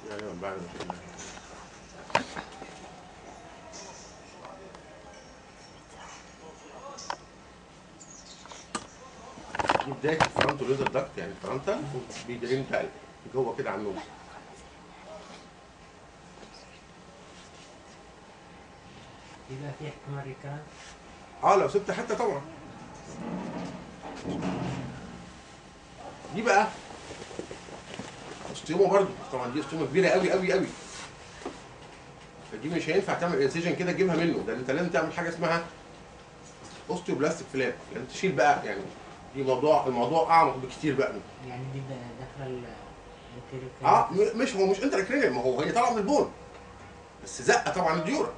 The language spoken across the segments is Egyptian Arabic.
ايوه بعد ما شفنا. دي بداية الفرونتو ليزر داكت يعني الفرونتال بيدرين بقى جوه كده على النوز يبقى في احتمال ريكان اه لو سبت حتة طبعا دي بقى استيومه برضو طبعا دي استيومه كبيره قوي قوي قوي فدي مش هينفع تعمل انسيجن كده تجيبها منه ده انت لازم تعمل حاجه اسمها اوستيوبلاستيك فلاب يعني تشيل بقى يعني دي موضوع الموضوع اعمق بكتير بقى منه. يعني دي بقى داخله ال الانتيريور اه م- مش هو مش انتر ما هو هي طالعه من البون بس زقه طبعا الديورا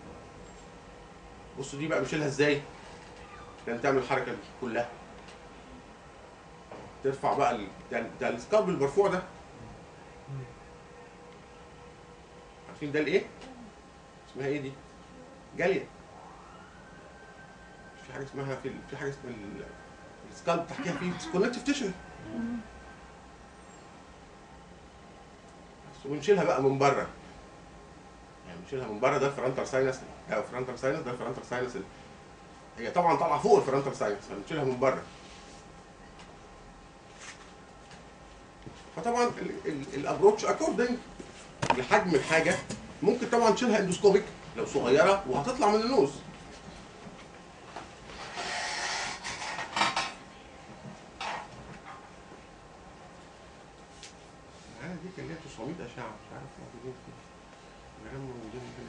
بصوا دي بقى بنشيلها ازاي عشان تعمل الحركه دي كلها ترفع بقى ال... ده, ده السكالب المرفوع ده عارفين ده الايه؟ اسمها ايه دي؟ جاليه في حاجه اسمها في في حاجه اسمها ال- السكالب تحكيها فيه كونكتيف تيشو ونشيلها بقى من بره يعني نشيلها من بره ده الفرنتال ساينس ده الفرنتال ساينس ده الفرنتال ساينس هي طبعا طالعه فوق الفرنتال ساينس فنشيلها من بره فطبعا ال- ال- الابروتش اكوردنج لحجم الحاجه ممكن طبعا تشيلها اندوسكوبيك لو صغيره وهتطلع من النوز العيال دي كان ليها 900 اشعه مش عارف موجودين فين العيال موجودين فين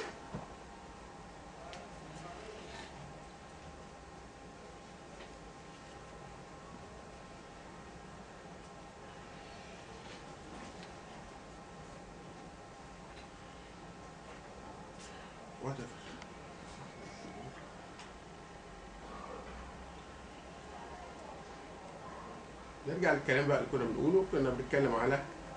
whatever نرجع للكلام بقى اللي كنا بنقوله كنا بنتكلم على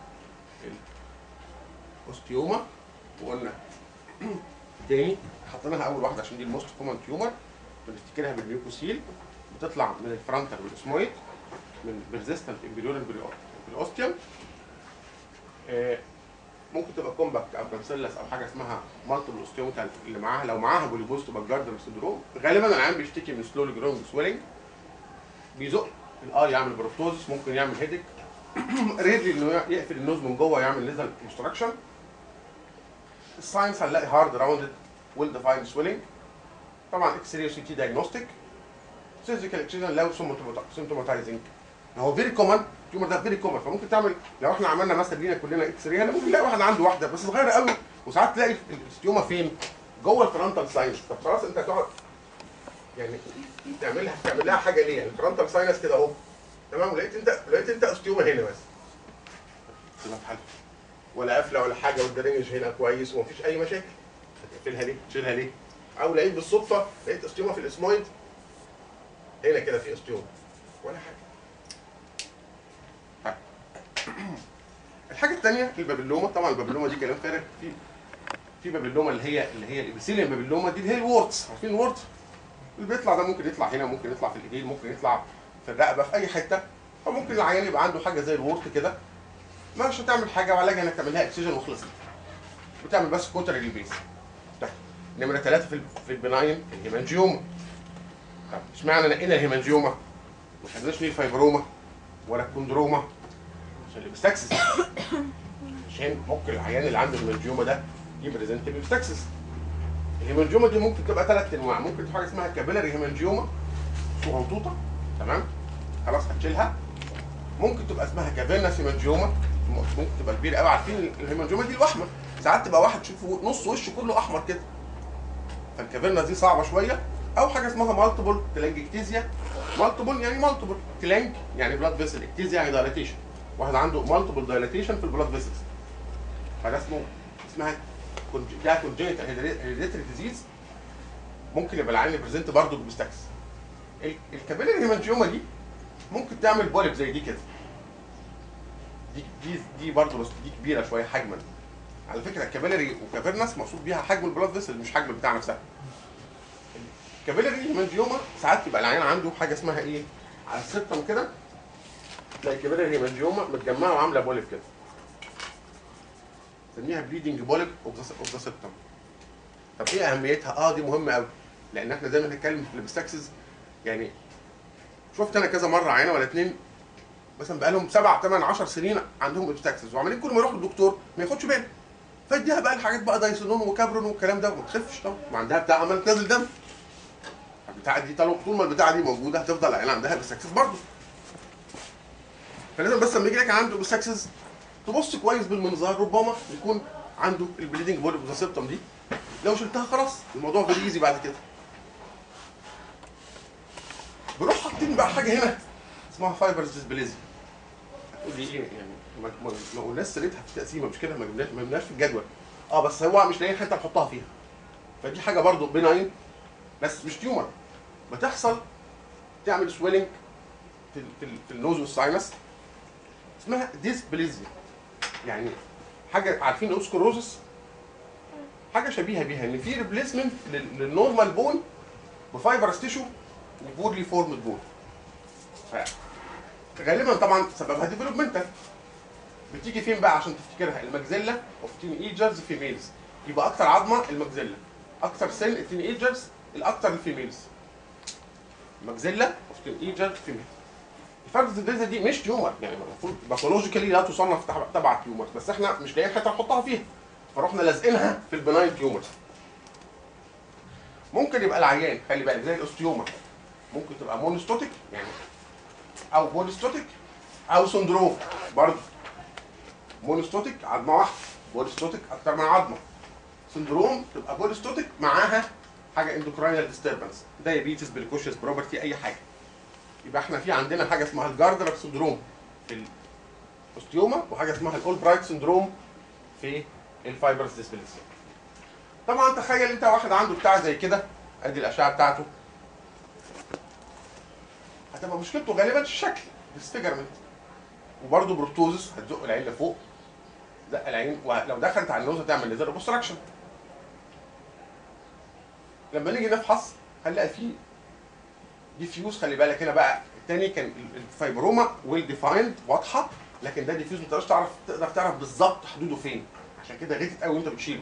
الاوستيوما وقلنا تاني حطيناها اول واحده عشان دي الموست كومن تيومر بنفتكرها بالميوكوسيل بتطلع من الفرونتال والاسمويد من بيرزيستنت امبريولار بالاوستيوم آه، ممكن تبقى كومباكت او كانسيلس او حاجه اسمها مالتيبل اوستيومتال اللي معاها لو معاها بوليبوست تبقى جاردر سندروم غالبا العيان بيشتكي من سلولي جروينج سويلنج بيزق الاي يعمل بروفتوزس ممكن يعمل هيدك ريدلي انه يقفل النوز من جوه يعمل ليزر كونستراكشن الساينس هنلاقي هارد راوندد ويل ديفايند سويلنج طبعا اكس راي سي تي دايجنوستيك سيرجيكال اكسجن لو سيمتوماتايزنج هو فيري كومن التيومر ده فيري كومن فممكن تعمل لو احنا عملنا مثلا لينا كلنا اكس راي ممكن نلاقي واحد عنده واحده بس صغيره قوي وساعات تلاقي الستيوما فين؟ جوه الفرونتال ساينس طب خلاص انت هتقعد يعني تعملها تعمل لها حاجه ليه؟ يعني الفرونتال ساينس كده اهو تمام لقيت انت لقيت انت استيوما هنا بس تبقى في حالها ولا قافله ولا حاجه والدرينج هنا كويس ومفيش اي مشاكل هتقفلها ليه؟ تشيلها ليه؟ او لقيت بالصدفه لقيت استيوما في الاسمويد هنا كده في استيوما ولا حاجه طيب. الحاجه الثانيه البابلوما طبعا البابلوما دي كلام فارغ في في بابلوما اللي هي اللي هي الابيثيليوم بابلوما دي اللي هي الورتس عارفين الورتس اللي بيطلع ده ممكن يطلع هنا ممكن يطلع في الايدين ممكن يطلع في الرقبه في اي حته فممكن العيان يبقى عنده حاجه زي الورت كده مش هتعمل حاجه وعلاجها انك تعمل لها اكسجين وخلصت بتعمل بس كوتر للبيس طيب نمره ثلاثه في ال- في البناين الهيمانجيوما طب اشمعنى نقينا الهيمانجيوما؟ ما خدناش ليه الفايبروما ولا الكوندروما عشان الابستكسس عشان ممكن العيان اللي عنده الهيمانجيوما ده يبريزنت بالابستكسس الهيمانجيوما دي ممكن تبقى ثلاث انواع ممكن تبقى حاجه اسمها كابيلاري هيمانجيوما صغنطوطه تمام خلاص هتشيلها ممكن تبقى اسمها كافيرنس هيمانجيوما ممكن تبقى كبيره قوي عارفين الهيمانجيوما دي الوحمه ساعات تبقى واحد تشوفه نص وشه كله احمر كده فالكافيرنس دي صعبه شويه او حاجه اسمها مالتيبل تلانجكتيزيا مالتيبل يعني مالتيبل تلانج يعني بلاد فيسل اكتيزيا يعني دايلاتيشن واحد عنده مالتيبل دايلاتيشن في البلاد فيسلز فده اسمه اسمها كونج- ده كونجينيتال هيريديتري ديزيز ممكن يبقى العيان بريزنت برضه بمستكس الكابيلاري هيمانجيوما دي ممكن تعمل بوليب زي دي كده دي دي دي برضه بس دي كبيره شويه حجما على فكره الكابيلاري وكافيرنس مقصود بيها حجم البلاد فيسل مش حجم بتاع نفسها الكابيلاري هيمانجيوما ساعات يبقى العيان عنده حاجه اسمها ايه على السبتم كده تلاقي الكابيلاري هيمانجيوما متجمعه وعامله بوليب كده نسميها بليدنج بوليب اوف ذا سيبتم طب ايه اهميتها؟ اه دي مهمه قوي لان احنا دايما بنتكلم في الابستكسز يعني شفت انا كذا مره عينه ولا اتنين مثلا بقالهم سبع ثمان 10 سنين عندهم ابستكسز وعمالين كل ما يروحوا للدكتور ما ياخدش باله فاديها بقى الحاجات بقى دايسونون وكابرون والكلام ده وما تخفش طبعا وعندها بتاع عمال تنزل دم البتاعه دي طول طول ما البتاعه دي موجوده هتفضل العيال عندها ابستكسز برضه فلازم بس لما يجي لك عنده ابستكسز تبص كويس بالمنظار ربما يكون عنده البليدنج بولي اوف سيبتم دي لو شلتها خلاص الموضوع فيري ايزي بعد كده بنروح حاطين بقى حاجه هنا اسمها فايبرز ديسبليزيا هتقول لي ايه يعني ما ما ما قلناش سيرتها في التقسيمه مش كده ما جبناش ما جبناش في الجدول اه بس هو مش لاقيين حته نحطها فيها فدي حاجه برضو بناين بس مش تيومر بتحصل تعمل سويلنج في ال في, ال في النوز والساينس اسمها ديسبليزيا يعني حاجه عارفين اوسكوروزس حاجه شبيهه بيها ان في ريبليسمنت للنورمال بون بفايبرس تيشو وبورلي فورمد بون غالبا طبعا سببها ديفلوبمنتال بتيجي فين بقى عشان تفتكرها المجزله اوف تين ايجرز فيميلز يبقى اكتر عظمه المجزله اكتر سن التين ايجرز الاكتر الفيميلز مجزله اوف تين ايجرز فيميلز الفرد الديزا دي مش تيومر يعني المفروض باثولوجيكالي لا تصنف تبع- تبع تيومر بس احنا مش لاقيين حته نحطها فيها فرحنا لازقينها في البناين تيومرز ممكن يبقى العيان خلي بالك زي الاوستيوما ممكن تبقى مونستوتيك يعني او بوليستوتيك او سندروم برضه مونستوتيك عظمه واحده بوليستوتيك اكتر من عظمه سندروم تبقى بوليستوتيك معاها حاجه اندوكراينال ديستربنس دايابيتس بالكوشيس بروبرتي اي حاجه يبقى احنا في عندنا حاجه اسمها الجاردنر سندروم في الاوستيوما وحاجه اسمها الاول برايت سندروم في الفايبرز ديسبلسيا طبعا تخيل انت واحد عنده بتاع زي كده ادي الاشعه بتاعته هتبقى مشكلته غالبا الشكل ديسفيجرمنت وبرده بروتوزس هتزق العين لفوق زق العين ولو دخلت على النوز هتعمل ليزر اوبستراكشن لما نيجي نفحص هنلاقي فيه ديفيوز خلي بالك هنا بقى التاني كان ال- الفايبروما ويل ديفايند واضحه لكن ده ديفيوز ما تقدرش تعرف تقدر تعرف بالظبط حدوده فين عشان كده غلطت قوي وانت بتشيله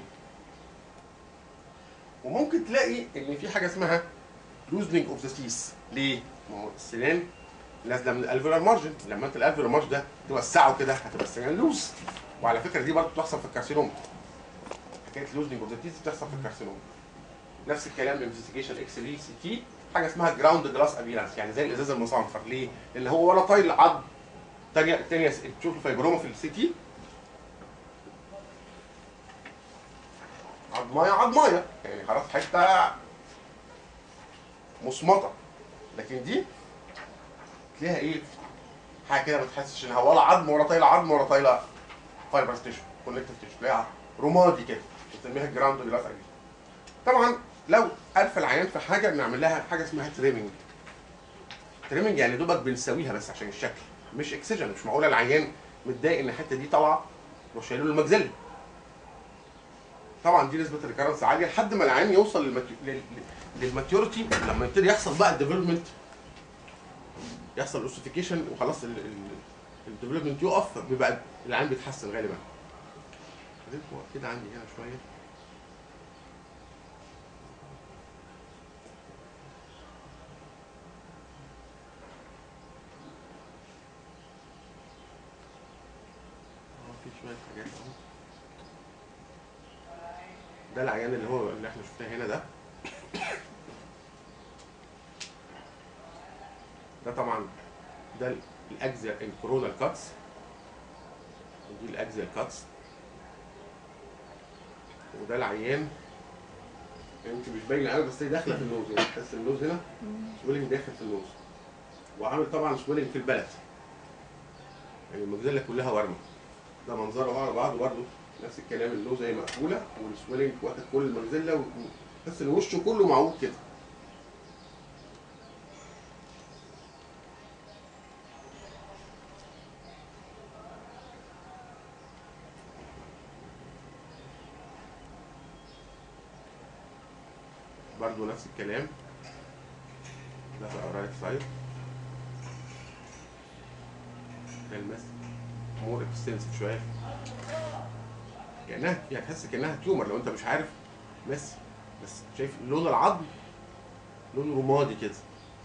وممكن تلاقي ان في حاجه اسمها لوزنينج اوف ذا تيس ليه؟ ما هو السنان نازله من الالفيولار مارجن لما انت الالفيولار مارجن ده توسعه كده هتبقى السنان لوز وعلى فكره دي برضه بتحصل في الكارسينوم حكايه لوزنينج اوف ذا تيس بتحصل في الكارسينوم نفس الكلام انفستيجيشن اكس راي سي تي حاجه اسمها جراوند جلاس ابيرانس يعني زي الازاز المصنفر ليه؟ لان هو ولا طايل عظم تانية التانية تشوف الفيبروما في السي تي عظمايه عظمايه يعني خلاص حته مصمطه لكن دي تلاقيها ايه حاجه كده ما تحسش انها ولا عظم ولا طايله عظم ولا طايله فايبرز تيشو كونكتيف تيشو تلاقيها رمادي كده بنسميها جراوند جلاس ابيرانس طبعا لو قرف العيان في حاجه بنعمل لها حاجه اسمها تريمنج تريمنج يعني دوبك بنسويها بس عشان الشكل مش اكسجن مش معقوله العيان متضايق ان الحته دي طالعه وشايله له المجزله طبعا دي نسبه الريكارنس عاليه لحد ما العيان يوصل للماتيو... لل... للماتيوريتي لما يبتدي يحصل بقى الديفلوبمنت يحصل اوسيفيكيشن وخلاص الديفلوبمنت يقف بيبقى العيان بيتحسن غالبا كده عندي هنا شويه في شويه حاجات اهو ده العيان اللي هو اللي احنا شفناه هنا ده ده طبعا ده الاجزاء الكورونال كاتس ودي الاجزاء كاتس وده العيان يمكن مش باينه قوي بس هي داخله في النوز يعني تحس النوز هنا سويلنج داخل في النوز وعامل طبعا سويلنج في البلد يعني المجزله كلها ورمه ده منظره على بعض برضه نفس الكلام النوز زي مقفوله والسويلنج واخد كل المجزله وتحس ان وشه كله معوج كده برضه نفس الكلام ده بقى رايت سايد ده المس مور اكستنسيف شويه كانها يعني تحس كانها تيومر لو انت مش عارف بس بس شايف لون العظم لون رمادي كده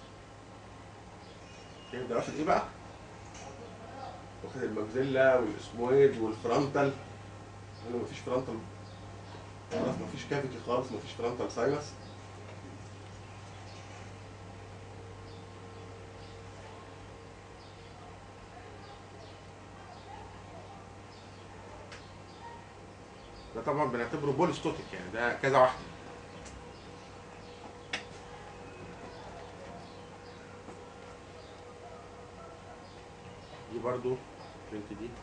شايف ده واخد ايه بقى؟ واخد المجزيلا والاسمويد والفرونتال هنا مفيش فرونتال خلاص مفيش كافيتي خالص مفيش فرونتال ساينس ده طبعا بنعتبره بوليستوتيك يعني ده كذا واحده دي برضو البنت دي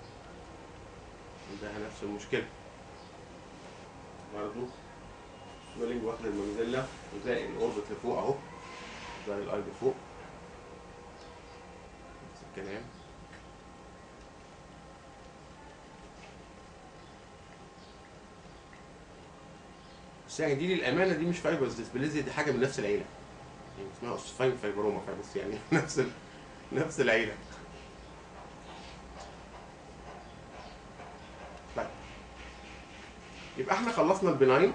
عندها نفس المشكله برضو سويلنج واخد المجزله وزي الاوربت لفوق اهو زي الاي فوق نفس الكلام بس يعني دي للامانه دي مش فايبرز ديسبليزيا دي حاجه من نفس العيله يعني اسمها اوسفاين فايبروما بس يعني نفس ال... نفس العيله طيب يبقى احنا خلصنا البناين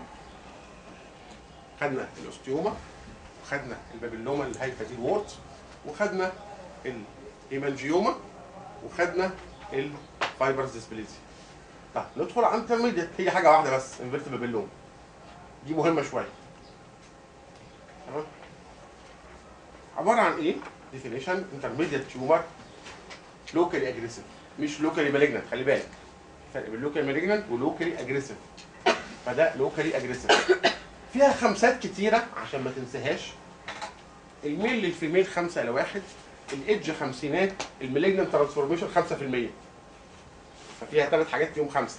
خدنا الاوستيوما وخدنا البابيلوما الهايفه دي الورت وخدنا الايمانجيوما وخدنا الفايبرز ديسبليزيا طيب ندخل على الانترميديت هي حاجه واحده بس انفيرت بابيلوما دي مهمه شويه تمام عباره عن ايه ديفينيشن انترميديت تيومر لوكالي اجريسيف مش لوكالي مالجنت خلي بالك فرق بين لوكالي مالجنت ولوكالي اجريسيف فده لوكالي اجريسيف فيها خمسات كتيره عشان ما تنساهاش الميل للفيميل 5 الى 1 الايدج خمسينات المالجنت ترانسفورميشن 5% ففيها ثلاث حاجات فيهم خمسه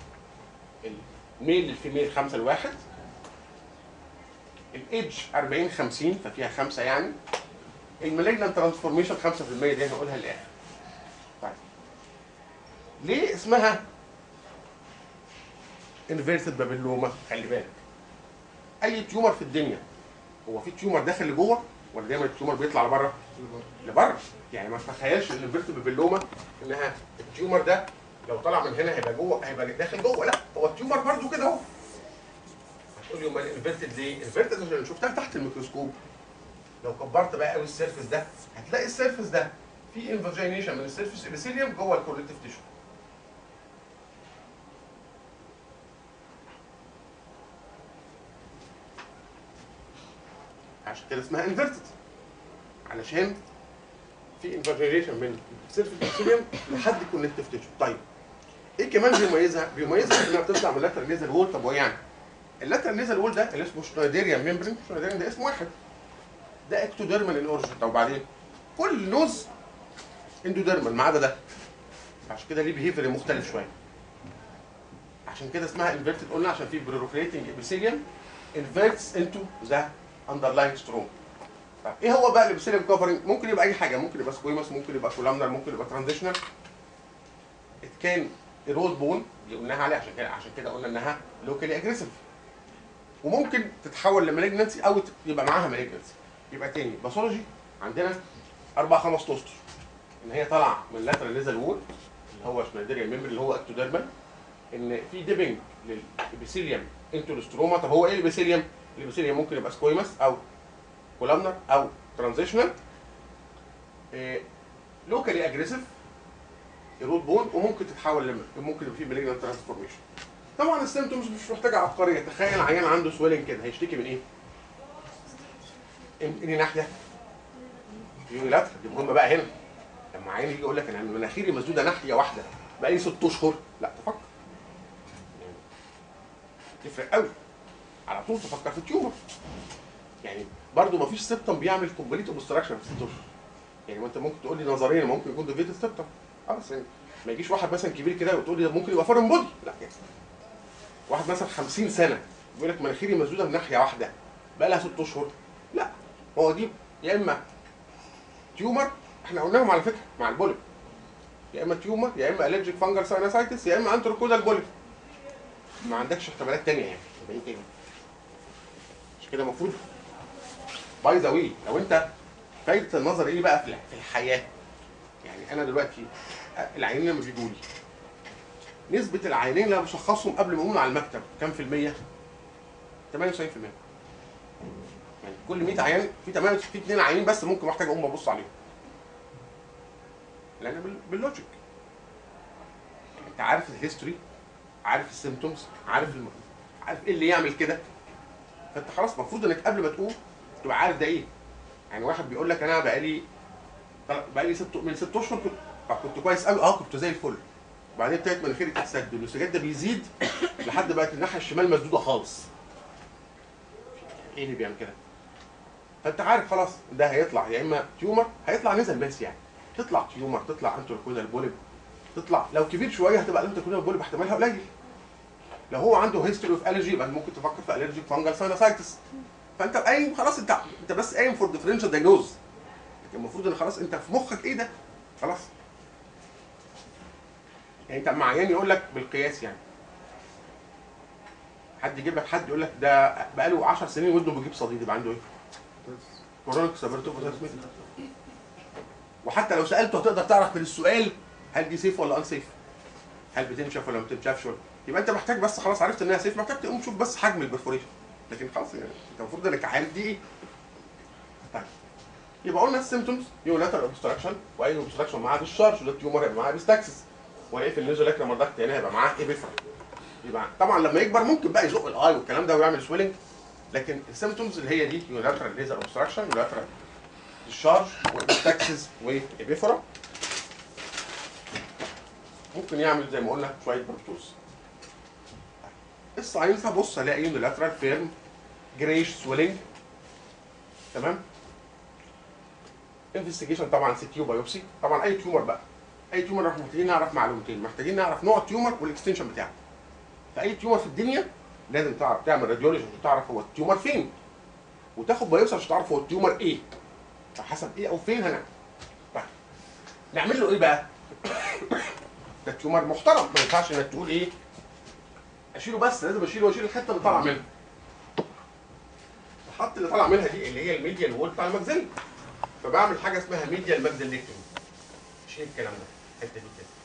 الميل للفيميل 5 لواحد الايدج 40 50 ففيها خمسه يعني المالجنت ترانسفورميشن 5% دي هنقولها للاخر طيب ليه اسمها انفيرتد بابيلوما خلي بالك اي تيومر في الدنيا هو في تيومر داخل لجوه ولا دايما التيومر بيطلع لبره لبره يعني ما تتخيلش ان الانفيرتد بابيلوما انها التيومر ده لو طلع من هنا هيبقى جوه هيبقى داخل جوه لا هو التيومر برضه كده اهو هتقول لي امال انفيرتد ليه؟ انفيرتد عشان شفتها تحت الميكروسكوب لو كبرت بقى قوي السيرفس ده هتلاقي السيرفس ده في انفاجينيشن من السيرفس ابيثيليوم جوه الكولكتيف تيشو عشان كده اسمها انفيرتد علشان في انفاجينيشن من السيرفس ابيثيليوم لحد الكولكتيف تيشو طيب ايه كمان بيميزها؟ بيميزها انها بتطلع من اللاترال نيزل وول طب وايه يعني؟ اللاترال نيزل وول ده اللي اسمه شنايديريان ميمبرين شنايديريان ده اسم واحد ده اكتوديرمال ان اورجن طب وبعدين كل نوز اندوديرمال ما عدا ده عشان كده ليه بيهيفير مختلف شويه عشان كده اسمها انفيرتد قلنا عشان في بروليفريتنج ابيثيليوم انفيرتس انتو ذا اندرلاين ستروم طب ايه هو بقى الابيثيليوم كفرنج ممكن يبقى اي حاجه ممكن يبقى سكويمس ممكن يبقى كولامنر ممكن يبقى ترانزيشنال ات كان رول بون دي قلناها عليه عشان كده عشان كده قلنا انها لوكالي اجريسيف وممكن تتحول لمالجنسي او يبقى معاها مالجنسي يبقى تاني باثولوجي عندنا اربع خمس توستر ان هي طالعه من اللاترال نيزل وول اللي هو شنايدريان ميمبر اللي هو اكتوديرمال ان في ديبنج للابيثيليوم انتو الاستروما طب هو ايه الابيثيليوم؟ الابيثيليوم ممكن يبقى سكويمس او كولامنر او ترانزيشنال لوكالي اجريسيف يرود بون وممكن تتحول لم ممكن يبقى في مالجنت ترانسفورميشن طبعا السيمتومز مش محتاجه عبقريه تخيل عيان عنده سويلنج كده هيشتكي من ايه؟ انهي ناحيه؟ يونيلاترال دي مهمه بقى هنا لما عيان يجي يقول لك انا مناخيري مسدوده ناحيه واحده بقى لي ست اشهر لا تفكر تفرق قوي على طول تفكر في التيومر يعني برضه ما فيش سيبتم بيعمل كومبليت اوبستراكشن في ست اشهر يعني ما انت ممكن تقول لي نظريا ممكن يكون ديفيتد سيبتم اه بس يعني ما يجيش واحد مثلا كبير كده وتقول لي ده ممكن يبقى فورن بودي لا يعني واحد مثلا 50 سنه بيقول لك مناخيري مسدوده من ناحيه واحده بقى لها ست اشهر لا هو دي يا اما تيومر احنا قلناهم على فكره مع البوليب يا اما تيومر يا اما الرجيك فانجر ساينسايتس يا اما انتروكودال بوليب ما عندكش احتمالات تانية يعني يبقى ايه تاني مش كده المفروض باي ذا واي لو انت فايده النظر ايه بقى في في الحياه يعني انا دلوقتي العيانين لما بيجوا لي نسبه العيانين اللي انا بشخصهم قبل ما اقوم على المكتب كام في الميه 98% يعني كل 100 عيان في 8 في 2 عيانين بس ممكن محتاج اقوم ابص عليهم لان بال- باللوجيك انت عارف الهيستوري عارف السيمتومز عارف الم... عارف ايه اللي يعمل كده فانت خلاص المفروض انك قبل ما تقوم تبقى عارف ده ايه يعني واحد بيقول لك انا بقالي بقالي ست من ست اشهر كنت طب كنت كويس قوي اه كنت زي الفل بعدين ابتدت مناخيري تتسد والانسجاد ده بيزيد لحد بقت الناحيه الشمال مسدوده خالص ايه اللي بيعمل كده فانت عارف خلاص ده هيطلع يا اما تيومر هيطلع نزل ماس يعني تطلع تيومر تطلع انتركودال بوليب تطلع لو كبير شويه هتبقى الانتركودال بوليب احتمالها قليل لو هو عنده هيستوري اوف الرجي يبقى ممكن تفكر في الرجيك فانجل ساينوسايتس فانت قايم خلاص انت انت بس قايم فور ديفرنشال دايجنوز لكن المفروض ان خلاص انت في مخك ايه ده خلاص يعني انت مع عيان يقول لك بالقياس يعني حد يجيب لك حد يقول لك ده بقاله 10 سنين ودنه بيجيب صديد يبقى عنده ايه؟ كورونيك سابرتوف وحتى لو سالته هتقدر تعرف من السؤال هل دي سيف ولا ان سيف؟ هل بتنشف ولا ما بتنشفش ولا يبقى انت محتاج بس خلاص عرفت انها سيف محتاج تقوم تشوف بس حجم البرفوريشن لكن خلاص يعني انت المفروض انك عارف دي ايه؟ طيب يبقى قلنا السيمتومز يوناتر اوبستراكشن واي اوبستراكشن معاه ديشارج وده تيومر هيبقى معاه بيستاكسس وايه في النيزولاكرا مردك تاني هيبقى معاه ايبيفرا يبقى طبعا لما يكبر ممكن بقى يزق الاي والكلام ده ويعمل سويلنج لكن السيمتومز اللي هي دي يوناترال ليزر اوبستراكشن يوناترال ديشارج وبيستاكسس وايبيفرا ممكن يعمل زي ما قلنا شويه برتوز الساينس هبص الاقي يونيلاترال فيرم جريش سويلنج تمام انفستيجيشن طبعا سي تيو بايوبسي طبعا اي تيومر بقى اي تيومر احنا محتاجين نعرف معلومتين محتاجين نعرف نوع التيومر والاكستنشن بتاعه فاي تيومر في الدنيا لازم تعرف تعمل راديولوجي عشان تعرف هو التيومر فين وتاخد بايوبسي عشان تعرف هو التيومر ايه فحسب ايه او فين هنعمل طيب نعمل له ايه بقى ده تيومر محترم ما ينفعش انك تقول ايه اشيله بس لازم اشيله واشيل الحته اللي طالعه منها الخط اللي طالع منها دي اللي هي الميديال وول بتاع المجزله فبعمل حاجه اسمها ميديال ماجزيلكتومي اشيل الكلام ده الحته دي كده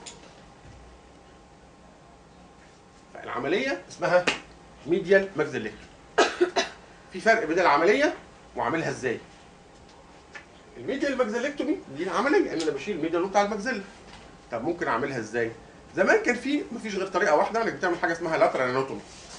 فالعمليه اسمها ميديال ماجزيلكتومي في فرق بين العمليه وعاملها ازاي الميديال ماجزيلكتومي دي العمليه ان انا بشيل الميديال بتاع المجزله طب ممكن اعملها ازاي زمان كان في مفيش غير طريقه واحده انك بتعمل حاجه اسمها لاترال اناتومي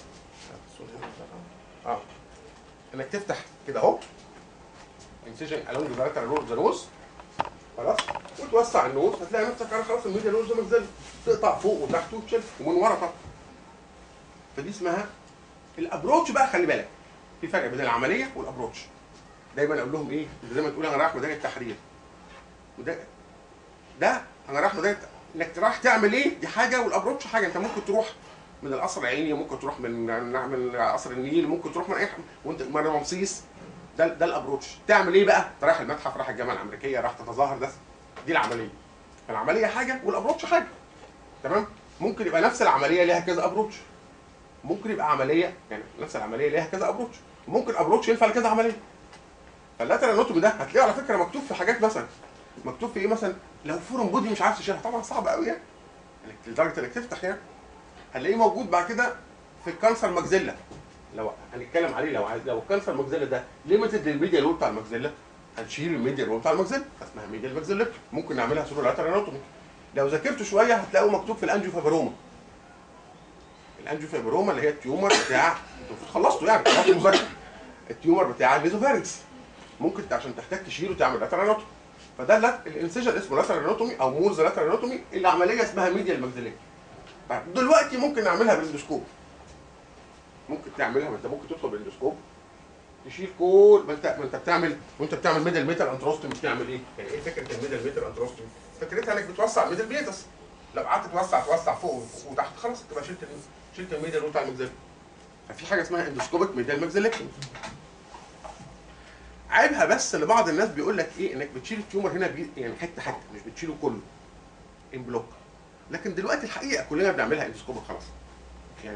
اه انك تفتح كده اهو انسيجن along the lateral root of the nose خلاص وتوسع النوز هتلاقي نفسك على خلاص الميديا نوز ده مجزله تقطع فوق وتحت وتشيل ومن ورا طبعا فدي اسمها الابروتش بقى خلي بالك في فرق بين العمليه والابروتش دايما اقول لهم ايه انت زي ما تقول انا رايح ميدان التحرير وده ده انا رايح ميدان انك رايح تعمل ايه دي حاجه والابروتش حاجه انت ممكن تروح من القصر العيني ممكن تروح من من قصر النيل ممكن تروح من اي حاجه وانت من رمسيس ده ده الابروتش تعمل ايه بقى انت رايح المتحف رايح الجامعه الامريكيه رايح تتظاهر ده دي العمليه فالعمليه حاجه والابروتش حاجه تمام ممكن يبقى نفس العمليه ليها كذا ابروتش ممكن يبقى عمليه يعني نفس العمليه ليها كذا ابروتش ممكن ابروتش ينفع لكذا عمليه فاللاترال اناتومي ده هتلاقيه على فكره مكتوب في حاجات مثلا مكتوب في ايه مثلا لو فورم بودي مش عارف تشيلها طبعا صعب قوي يعني إنك- لدرجه انك تفتح يعني هنلاقيه موجود بعد كده في الكانسر ماجزيلا لو هنتكلم عليه لو عايز لو الكانسر ماجزيلا ده ليميتد للميديا رول بتاع الماجزيلا هنشيل الميديا رول بتاع الماجزيلا فاسمها ميديا ماجزيلا ممكن نعملها سورو لاترال اناتومي لو ذاكرته شويه هتلاقوه مكتوب في الانجيو فابروما الانجيو فابروما اللي هي التيومر بتاع انتوا المفروض خلصتوا يعني خلصتوا مذاكره التيومر بتاع الميزوفارنكس ممكن ت- عشان تحتاج تشيله تعمل لاترال اناتومي فده اللات- الانسيجن اسمه لاترال اناتومي او مورز لاترال اناتومي العمليه اسمها ميديا الماجزيلا طيب دلوقتي ممكن نعملها بالاندوسكوب ممكن تعملها ما انت ممكن تدخل بالاندوسكوب تشيل كل ما انت ما انت بتعمل وانت بتعمل ميدل ميتر انتروستومي بتعمل ايه؟ يعني ايه فكره الميدل ميتر انتروستومي؟ فكرتها انك بتوسع الميدل بيتس لو قعدت توسع توسع فوق وفوق وتحت خلاص تبقى شلت ال- شلت الميدل بتاع المجزله ففي حاجه اسمها اندوسكوبيك ميدل ماكسيلكتومي عيبها بس اللي بعض الناس بيقول لك ايه انك بتشيل التيومر هنا بي يعني حته حته مش بتشيله كله ان بلوك لكن دلوقتي الحقيقه كلنا بنعملها اندوسكوبيك خلاص يعني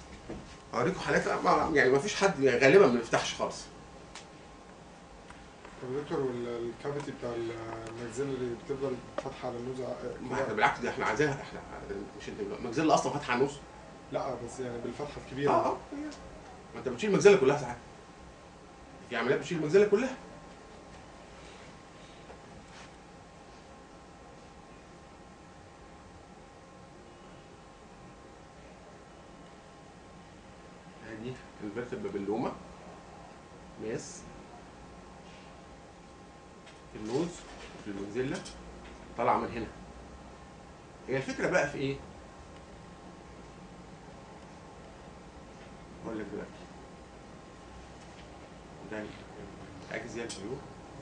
اوريكم حالات ما- يعني ما فيش حد يعني غالبا ما بيفتحش خالص طب يا دكتور والكافيتي بتاع الماكسيلري بتفضل فاتحه على النوز ما احنا بالعكس دي احنا عايزينها احنا مش المجزله اصلا فاتحه على النص لا بس يعني بالفتحه الكبيره اه اه ما انت بتشيل المجزله كلها ساعات في عمليات بتشيل المجزله كلها ادي الفيرتبرا باللومه ماس في النوز في المجزله طالعه من هنا هي الفكره بقى في ايه؟ اقول لك دلوقتي ده اجزاء الفيو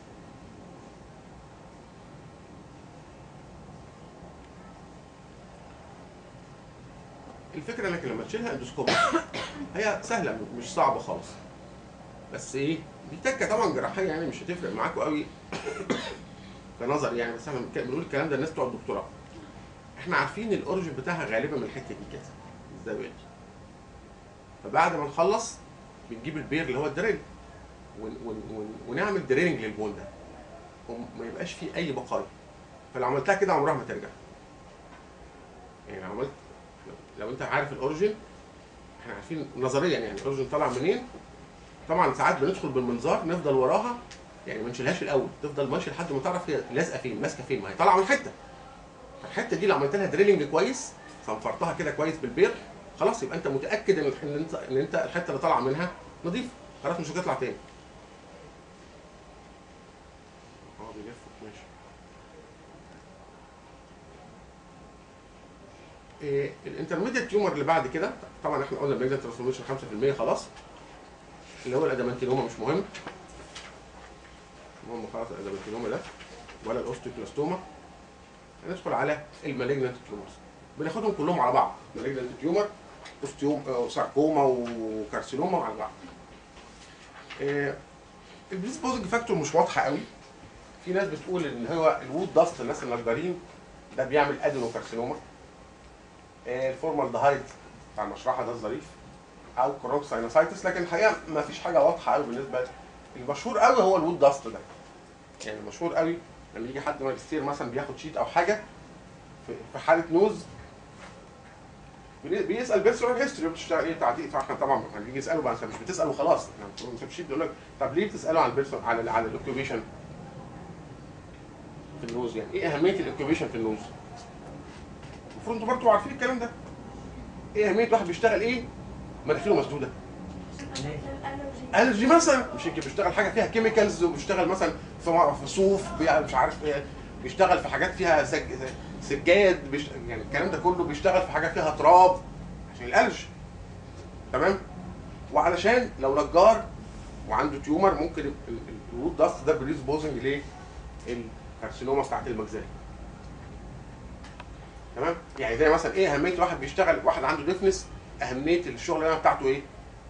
الفكره انك لما تشيلها اندوسكوب هي سهله مش صعبه خالص بس ايه دي تكه طبعا جراحيه يعني مش هتفرق معاكم قوي كنظر يعني بس احنا بنك- بنقول الكلام ده الناس بتوع الدكتوراه احنا عارفين الاوريجن بتاعها غالبا من الحته دي كده الزاويه دي فبعد ما نخلص بنجيب البير اللي هو الدريل ون ون ون ونعمل دريننج للبون ده وما يبقاش فيه اي بقايا فلو عملتها كده عمرها ما ترجع يعني لو عملت لو, لو انت عارف الاوريجن احنا عارفين نظريا يعني الاوريجن طالع منين طبعا ساعات بندخل بالمنظار نفضل وراها يعني ما نشيلهاش الاول تفضل ماشي لحد ما تعرف هي لازقه فين ماسكه فين ما هي طالعه من حته فالحته دي لو عملت لها دريلنج كويس صنفرتها كده كويس بالبير خلاص يبقى انت متاكد ان ان انت ان انت الحته اللي طالعه منها نظيفه خلاص مش هتطلع تاني اه بيلف ماشي إيه الانترميديت تيومر اللي بعد كده طبعا احنا قلنا بنجد ترانسفورميشن 5% خلاص اللي هو الادامانتينوما مش مهم المهم خلاص الادامانتينوما ده ولا الاوستيوكلاستوما هندخل على المالجنت تيومرز بناخدهم كلهم على بعض مالجنت تيومر اوستيوم آه، ساركوما وكارسينوما على بعض البريسبوزنج فاكتور مش واضحه قوي في ناس بتقول ان هو الوود داست الناس النجارين ده بيعمل ادينوكارسينوما آه، الفورمالدهايد بتاع المشرحه ده الظريف او كرونك ساينوسايتس لكن الحقيقه ما فيش حاجه واضحه قوي بالنسبه المشهور قوي هو الوود داست ده يعني المشهور قوي لما يجي حد ماجستير مثلا بياخد شيت او حاجه في في حاله نوز بي- بيسال بيرسونال هيستوري بتشتغل ايه تعديل فاحنا طبعا لما بيجي يساله بقى انت مش بتساله خلاص يعني انت مش بيقول لك طب ليه بتساله عن البيرسون على على الاوكيوبيشن في النوز يعني ايه اهميه الاوكيوبيشن في النوز؟ المفروض انتوا برضه عارفين الكلام ده ايه اهميه واحد بيشتغل ايه مناخيره مسدوده الرجي مثلا مش يمكن بيشتغل حاجه فيها كيميكالز وبيشتغل مثلا في في صوف بي- مش عارف ايه بيشتغل في حاجات فيها سج... سجاد بيش... يعني الكلام ده كله بيشتغل في حاجات فيها تراب عشان الالج تمام وعلشان لو نجار وعنده تيومر ممكن ال- ال- الوود داست ده بريز بوزنج ليه الكارسينوما بتاعت المجزري تمام يعني زي مثلا ايه اهميه واحد بيشتغل واحد عنده ديفنس اهميه الشغلانه بتاعته ايه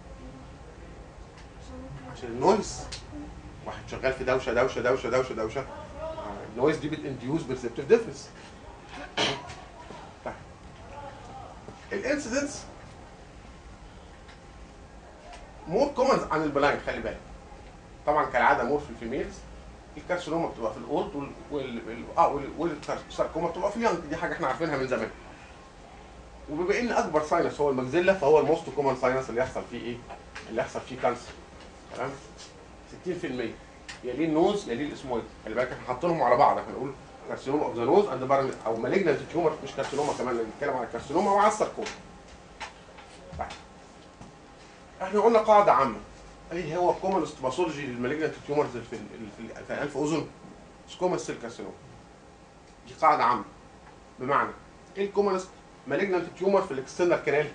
عشان النويز واحد شغال في دوشه دوشه دوشه دوشه دوشه آه، النويز دي بتنديوز برسبتيف ديفنس الانسيدنس مور كومن عن البلاين خلي بالك طبعا كالعاده مور في الفيميلز الكارسينوما بتبقى في الاولد وال وال وال- اه وال- والساركوما بتبقى في اليونج دي حاجه احنا عارفينها من زمان وبما ان اكبر ساينس هو المجزله فهو الموست كومن ساينس اللي يحصل فيه ايه؟ اللي يحصل فيه كانسر تمام 60% يليه النوز يليه الاسمويد خلي بالك احنا حاطينهم على بعض احنا نقول كارسينوما اوف ذا نوز اند بارن او مالجنت تيومر مش كارسينوما كمان بنتكلم على الكارسينوما وعلى الساركوما طيب. احنا قلنا قاعده عامه ايه هو الكومنست باثولوجي للمالجنت تيومرز في ال- في ال- في الانف اذن سكوما سيل كارسينوما دي قاعده عامه بمعنى ايه الكومنست مالجنت تيومر في الاكسترنال كانال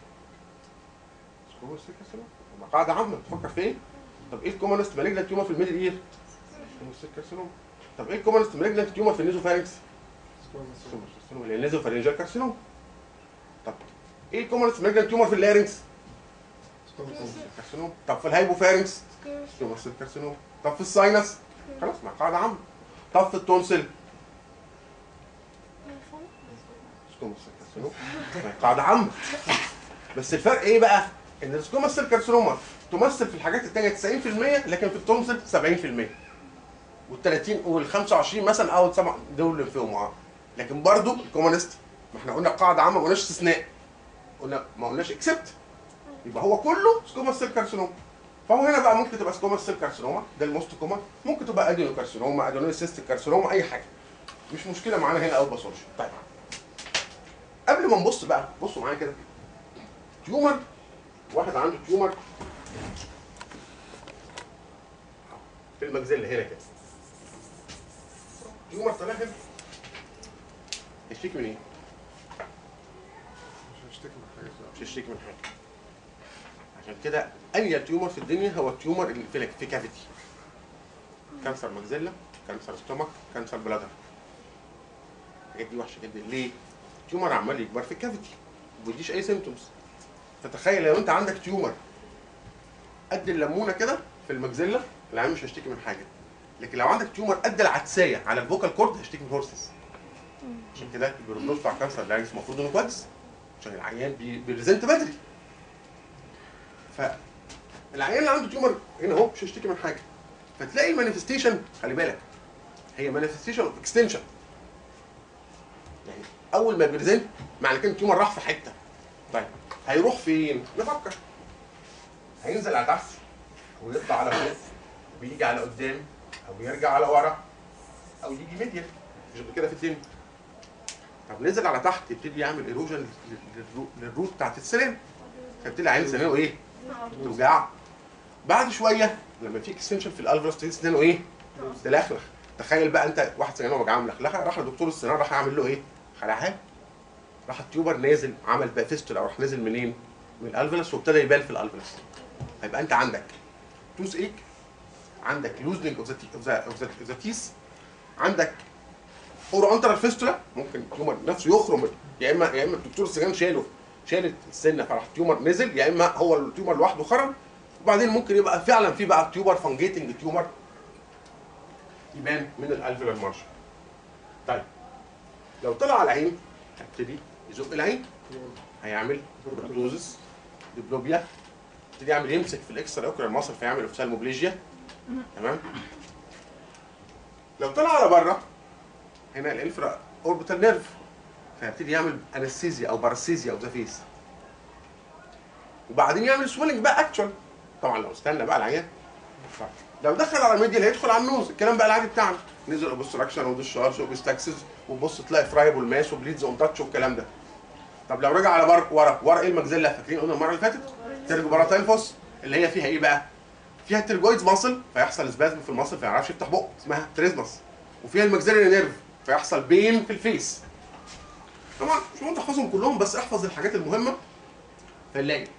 سكوما سيل كارسينوما يبقى قاعده عامه تفكر في ايه طب ايه الكومنست مالجنت تيومر في الميدل اير سكوما سيل كارسينوما طب ايه الكومنست مالجنت تيومر في النيزوفارينكس سكوما سيل كارسينوما اللي هي النيزوفارينجال كارسينوما طب ايه الكومنست مالجنت تيومر في اللارynx كارسينوما طب في الهايبوفارنكس سكوما سيل كارسينوما طب في الساينس خلاص ما قاعده عامه طب في التونسل سكوما سيل كارسينوما ما هي قاعده عامه بس الفرق ايه بقى؟ ان السكوما سيل كارسينوما تمثل في الحاجات التانية 90% لكن في التونسل 70% وال 30 وال 25 مثلا او سبعة دول اللي فيهم اه لكن برضو الكومونست ما احنا قلنا قاعده عامه ما قلناش استثناء قلنا ما قلناش اكسبت يبقى هو كله سكوما سيل كارسينوما فهو هنا بقى ممكن تبقى سكوما سيل كارسينوما ده الموست كومن ممكن تبقى ادينو كارسينوما ادينو سيستيك كارسينوما اي حاجه مش مشكله معانا هنا او باثولوجي طيب قبل ما نبص بقى بصوا معايا كده تيومر واحد عنده تيومر في المجزله هنا كده تيومر طالع هنا يشتكي من ايه؟ مش هشتكي من حاجه مش يشتكي من حاجه عشان كده اي تيومر في الدنيا هو التيومر اللي في في كافيتي كانسر مجزله كانسر ستومك كانسر بلادر الحاجات دي وحشه جدا ليه؟ التيومر عمال يكبر في الكافيتي ما بيديش اي سيمتومز فتخيل لو انت عندك تيومر قد الليمونه كده في المجزله العيان مش هيشتكي من حاجه لكن لو عندك تيومر قد العدسيه على الفوكال كورد هيشتكي من هورسس عشان كده البروجنوز بتاع كانسر العيان المفروض انه كويس عشان العيان بي- بيريزنت بدري فالعيان اللي عنده تيومر هنا اهو مش هيشتكي من حاجه فتلاقي المانيفستيشن خلي بالك هي مانيفستيشن اوف اكستنشن يعني اول ما بيريزنت معنى كده التيومر راح في حته طيب هيروح فين؟ نفكر هينزل على تحت ويطلع على فوق ويجي على قدام او يرجع على ورا او يجي ميديا مش غير كده في الدنيا طب نزل على تحت يبتدي يعمل ايروجن للروت بتاعت السنان فيبتدي عين سنانه ايه؟ توجع بعد شويه لما في اكستنشن في الالفرس تلاقي سنانه ايه؟ تلخلخ تخيل بقى انت واحد سنانه وجعاه ملخلخه راح لدكتور السنان راح يعمل له ايه؟ خلعها راح التيوبر نازل عمل بقى فيستولا او راح نازل منين؟ من الالفلس وابتدى يبان في الالفلس هيبقى انت عندك توز ايك عندك لوزنج اوف ذا تيس عندك اورو انترال فيستولا ممكن التيومر نفسه يخرم يا اما يا اما الدكتور السجان شاله شالت السنه فراح التيومر نزل يا اما هو التيومر لوحده خرم وبعدين ممكن يبقى فعلا في بقى تيومر فانجيتنج تيومر يبان من الالفيولار مارشن طيب لو طلع على العين هيبتدي يزق العين هيعمل بروتوزس ديبلوبيا يبتدي يعمل يمسك في الاكسترا اوكولار ماسل فيعمل اوفسالموبليجيا تمام لو طلع على بره هنا الانفرا اوربيتال نيرف فيبتدي يعمل انستيزيا او باراسيزيا او ذا فيس وبعدين يعمل سويلنج بقى اكشوال طبعا لو استنى بقى العيان طيب. لو دخل على الميديا هيدخل على النوز الكلام بقى العادي بتاعنا نزل اوبستراكشن وديشارج وبيستكسس وبص تلاقي فرايبل ماس وبليدز اون تاتش والكلام ده طب لو رجع على بر ورا ورا ايه المجزله فاكرين قلنا المره اللي فاتت ترجو فوس اللي هي فيها ايه بقى فيها الترجويدز ماسل فيحصل سبازم في الماسل فما يعرفش يفتح بقه اسمها تريزمس وفيها المجزري نيرف فيحصل بين في الفيس طبعا مش مهم تحفظهم كلهم بس احفظ الحاجات المهمه فنلاقي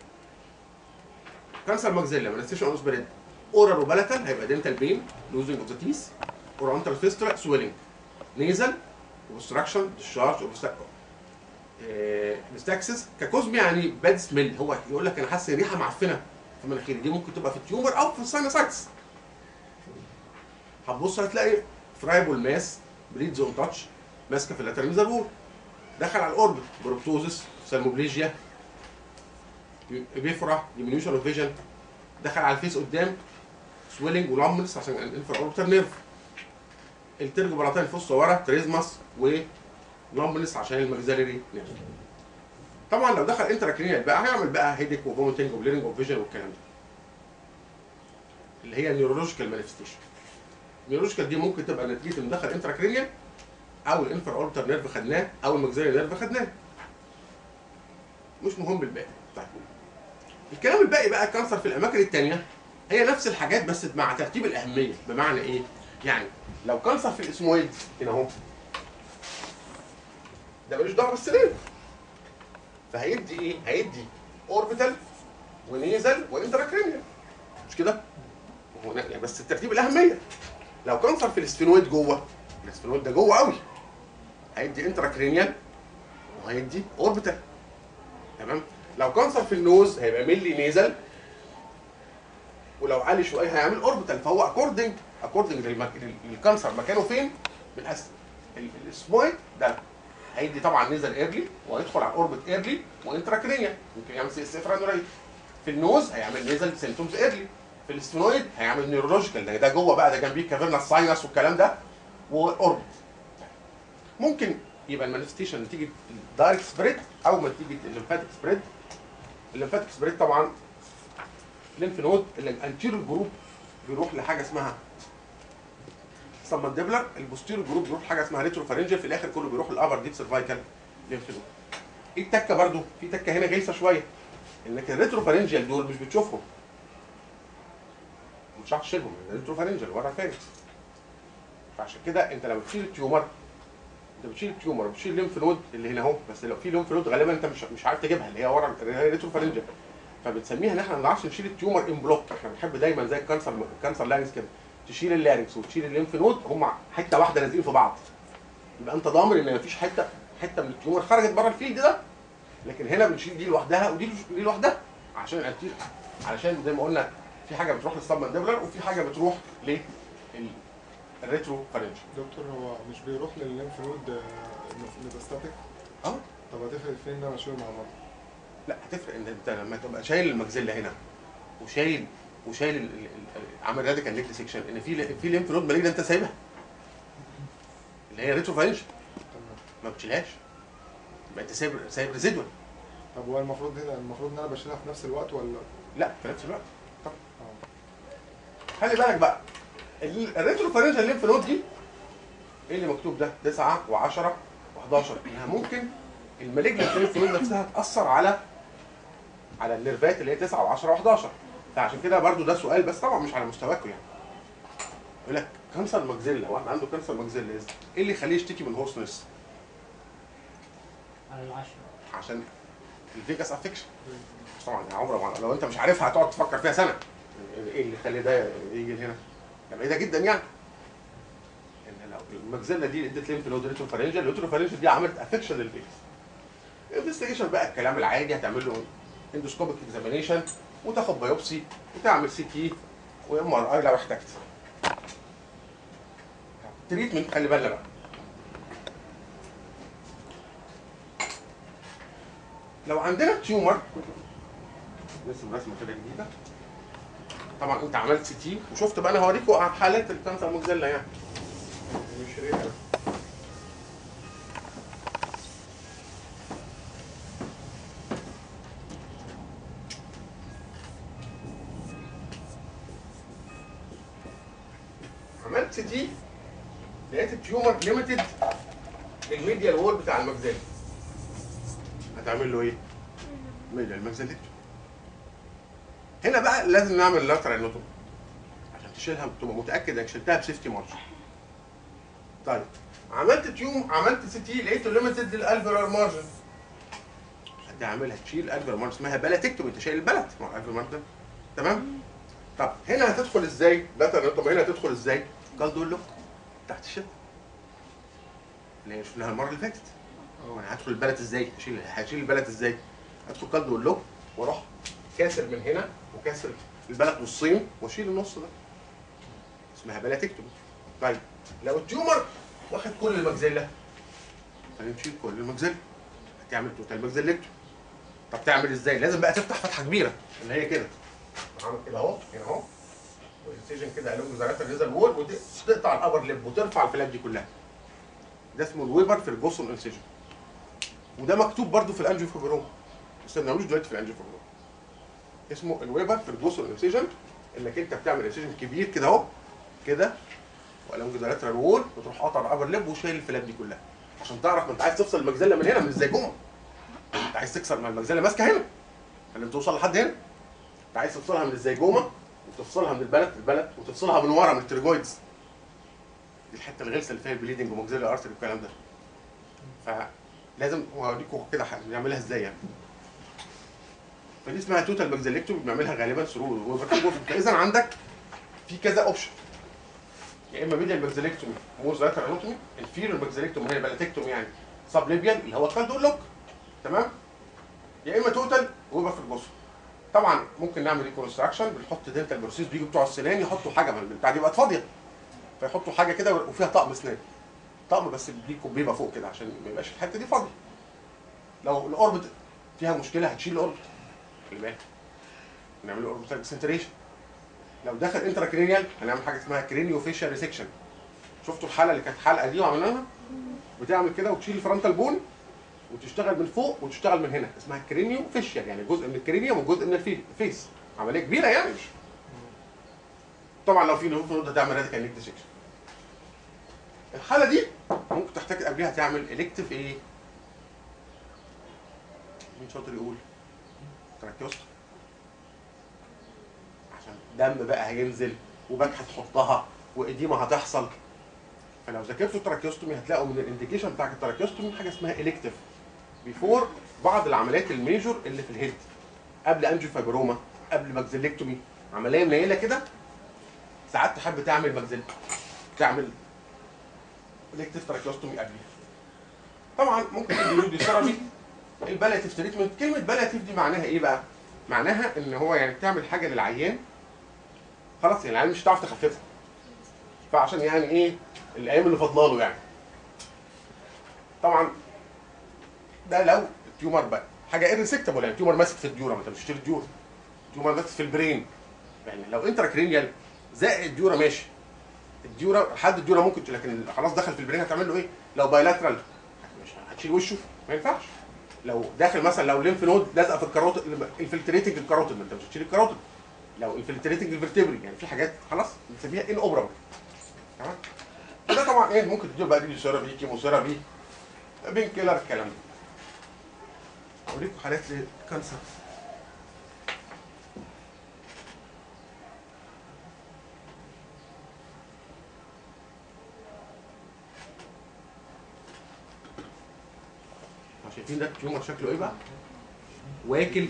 كانسر ماكسيلا مانستيشن اونس بريد اورال وبلاتال هيبقى دنتال بين لوزنج اوف ذا تيس اورانتال فيستولا سويلنج نيزل اوبستراكشن ديشارج مستاكسس ككوزمي يعني باد سميل هو يقول لك انا حاسس ريحه معفنه في مناخيري دي ممكن تبقى في التيومر او في الساينوسايتس هتبص هتلاقي فرايبل ماس بريد زون تاتش ماسكه في اللاترال ميزالور دخل على الاوربت بروبتوزس سالموبليجيا بيفرح ديمينيوشن اوف فيجن دخل على الفيس قدام سويلنج ولامنس عشان الانفر اوربتال نيرف الترجو بلاطين فوس ورا تريزماس ولامنس عشان المجزالري نيرف طبعا لو دخل انتراكرينيال بقى هيعمل بقى هيديك وفوميتنج وبليرنج اوف فيجن والكلام ده اللي هي النيورولوجيكال مانيفستيشن النيورولوجيكال دي ممكن تبقى نتيجه ان دخل انتراكرينيال او الانفر اوربتال نيرف خدناه او المجزري نيرف خدناه مش مهم الباقي طيب الكلام الباقي بقى الكانسر في الاماكن الثانيه هي نفس الحاجات بس مع ترتيب الاهميه بمعنى ايه يعني لو كانسر في الاسمويد هنا اهو ده ملوش دعوه بالسنين فهيدي ايه هيدي اوربيتال ونيزل وانتراكرينيال مش كده هو يعني بس ترتيب الاهميه لو كانسر في الاسفينويد جوه الاسفينويد ده جوه قوي هيدي انتراكرينيال وهيدي اوربيتال تمام لو كانسر في النوز هيبقى ملي نيزل ولو عالي شويه هيعمل اوربيتال فهو اكوردنج اكوردنج للكانسر مكانه فين بالاسم الاسمويد ده هيدي طبعا نيزل ايرلي وهيدخل على الاوربت ايرلي وانتراكرينيال ممكن يعمل سي اس اف رانوريت في النوز هيعمل نيزل سيمتومز ايرلي في السفينويد هيعمل نيورولوجيكال ده, ده جوه بقى ده جنبيه كافيرنا ساينس والكلام ده واوربت ممكن يبقى المانيفستيشن تيجي دايركت سبريد او ما تيجي الليمفاتيك سبريد الليمفاتيك سبريد طبعا ليمف نود الانتيريور جروب بيروح لحاجه اسمها سبمانديبلر البوستيريور جروب بيروح لحاجه اسمها ريتروفارنجل في الاخر كله بيروح للابر ديب سيرفايكال ليمف نود ايه التكه برضو في تكه هنا غلسه شويه انك الريتروفارنجل دول مش بتشوفهم مش هتعرف تشيلهم الريتروفارنجل ورا فارس فعشان كده انت لما بتشيل التيومر انت بتشيل التيومر وبتشيل الليمف نود اللي هنا اهو بس لو في ليمف نود غالبا انت مش مش عارف تجيبها اللي هي ورا اللي هي ريتروفارنجل فبنسميها ان احنا ما بنعرفش نشيل التيومر ان بلوك احنا بنحب دايما زي الكانسر الكانسر لارنكس كده تشيل اللارنكس وتشيل الليمف نود هم حته واحده لازقين في بعض يبقى انت ضامن ان مفيش حته حته من التيومر خرجت بره الفيلد ده لكن هنا بنشيل دي لوحدها ودي دي لوحدها عشان الانتير علشان زي ما قلنا في حاجه بتروح للسبمانديبلر وفي حاجه بتروح لل الريترو فارنج دكتور هو مش بيروح للليمف نود ميتاستاتيك اه طب هتفرق فين ان انا اشيله مع بعض؟ لا هتفرق ان انت لما تبقى شايل المجزله هنا وشايل وشايل ال- ال- ال- عامل راديكال نيك سيكشن ان في في ليمف نود مالجنت انت سايبها اللي هي ريترو فارنج تمام ما بتشيلهاش يبقى انت سايب سايب ريزيدوال طب هو المفروض هنا المفروض ان انا بشيلها في نفس الوقت ولا؟ لا في نفس الوقت طب اه خلي بالك بقى ال- الريترو فارنجال ليمف نود دي ايه اللي مكتوب ده 9 و10 و11 انها ممكن المالجنت ليمف نود نفسها تاثر على على النيرفات اللي هي 9 و10 و11 فعشان كده برضو ده سؤال بس طبعا مش على مستواكم يعني يقول لك كانسر ماكسيلا واحد عنده كانسر ماكسيلا ايه اللي يخليه يشتكي من هوسنس على العشرة عشان الفيجاس افكشن طبعا يا عمره ما- لو انت مش عارفها هتقعد تفكر فيها سنه ايه اللي يخلي ده يجي هنا ده بعيده جدا يعني ان لو المجزله دي ادت ليمف نود ريتروفارنجل الريتروفارنجل دي عملت افكشن للفيجاس انفستيجيشن بقى الكلام العادي هتعمل له اندوسكوبيك اكزامينيشن وتاخد بايوبسي وتعمل سي تي وام ار اي لو احتجت تريتمنت خلي بالنا بقى لو عندنا تيومر نرسم رسمه كده جديده طبعا انت عملت سي تي وشفت بقى انا هوريكم حالات الكانسر المجزله يعني مش ريال عملت سي تي لقيت التيومر ليميتد الميديال وول بتاع المجزله هتعمل له ايه؟ ميديال المجزلته هنا بقى لازم نعمل لاترال نوتوم عشان تشيلها تبقى متاكد انك شلتها بسيفتي مارجن طيب عملت تيوم عملت سي تي لقيته ليميتد للالفيولار مارجن هتعملها تشيل الالفيولار مارجن اسمها بلاتكتومي انت شايل البلت مع الالفيولار مارجن تمام طب هنا هتدخل ازاي لاترال نوتوم هنا هتدخل ازاي قال دول له تحت الشد اللي هي شفناها المره اللي فاتت اه انا هدخل البلد ازاي؟ هشيل هشيل البلد ازاي؟ هدخل قلب واللوب واروح كاسر من هنا وكاسر البلد نصين واشيل النص ده. اسمها بلاتكتومي. طيب لو التيومر واخد كل المجزله هنشيل كل المجزله. هتعمل توتال مجزلكتومي. طب تعمل ازاي؟ لازم بقى تفتح فتحه كبيره اللي هي كده. عامل كده اهو هنا اهو. والسيجن كده الونج زرعت الريزر وول وتقطع الابر ليب وترفع الفلاب دي كلها. ده اسمه الويبر في الجوسون انسيجن. وده مكتوب برضو في الانجيو فيبروم بس ما بنعملوش دلوقتي في الانجيو فيبروم اسمه الويبر في الجوسل انسيجن انك انت بتعمل انسيجن كبير كده اهو كده والونج ذا لاترال وول وتروح قاطع الابر ليب وشايل الفلاب دي كلها عشان تعرف ما انت عايز تفصل المجزله من هنا من الزيجومه انت عايز تكسر ما المجزله ماسكه هنا لازم توصل لحد هنا انت عايز تفصلها من الزيجومه وتفصلها من البلد البلد وتفصلها من ورا من التريجويدز دي الحته الغلسه اللي فيها البليدنج ومجزله ارتري والكلام ده فلازم اوريكم كده ح- بنعملها ازاي يعني فدي اسمها توتال ماكزيلكتومي بنعملها غالبا ثرو فاذا عندك في كذا اوبشن يا اما ميديال ماكزيلكتومي موز لاترال انوتومي انفيريور ماكزيلكتومي هي بلاتكتومي يعني سب ليبيال اللي هو الكالدول لوك تمام يا اما توتال ويبقى في الجسر طبعا ممكن نعمل ريكونستراكشن بنحط دنتال بروسيس بيجوا بتوع السنان يحطوا حاجه من البتاع دي بقت فاضيه فيحطوا حاجه كده وفيها طقم اسنان طقم بس ليه كوبيبه فوق كده عشان ما يبقاش الحته دي فاضيه لو الاوربت فيها مشكله هتشيل الاوربت خلي بالك نعمل اوربت سنتريشن لو دخل انتراكرينيال هنعمل حاجه اسمها كرينيو فيشال ريسكشن شفتوا الحاله اللي كانت حلقه دي وعملناها بتعمل كده وتشيل الفرونتال بون وتشتغل من فوق وتشتغل من هنا اسمها كرينيو فيشال يعني جزء من الكرينيوم وجزء من الفي- الفيس عمليه كبيره يعني مش طبعا لو في نوف نود هتعمل راديكال نيك ديسكشن الحاله دي ممكن تحتاج قبلها تعمل الكتيف ايه مين شاطر يقول تراكيوست عشان دم بقى هينزل وباك هتحطها واديمه هتحصل فلو ذاكرتوا التراكيوستومي هتلاقوا من الانديكيشن بتاع التراكيوستومي حاجه اسمها الكتيف بيفور بعض العمليات الميجور اللي في الهيد قبل انجيوفايبروما قبل ماكزيلكتومي عمليه منيله كده ساعات تحب تعمل ماكزيل تعمل الكتيف تراكيوستومي قبلها طبعا ممكن تدي رودي ثيرابي البالياتيف تريتمنت كلمه بالياتيف دي معناها ايه بقى معناها ان هو يعني تعمل حاجه للعيان خلاص يعني العيان مش هتعرف تخففها فعشان يعني ايه الايام اللي فاضله له يعني طبعا ده لو التيومر بقى حاجه ايرسكتابل يعني التيومر ماسك في الديورا ما انت مش بتشتري الديورا التيومر ماسك في البرين يعني لو انتراكرينيال زائد الديورا ماشي الديورا لحد الديورا ممكن لكن خلاص دخل في البرين هتعمل له ايه؟ لو بايلاترال مش هتشيل وشه ما ينفعش لو داخل مثلا لو ليمف نود لازقه في الكاروتيد انفلتريتنج الكاروتيد ما انت مش هتشيل الكاروتيد لو انفلتريتنج الفرتبري يعني في حاجات خلاص بنسميها ان اوبرابل تمام وده طبعا ايه ممكن تديله بقى ريديو ثيرابي كيمو ثيرابي بين كيلر الكلام ده اوريكم حالات للكانسر شايفين ده التيومر شكله ايه بقى؟ واكل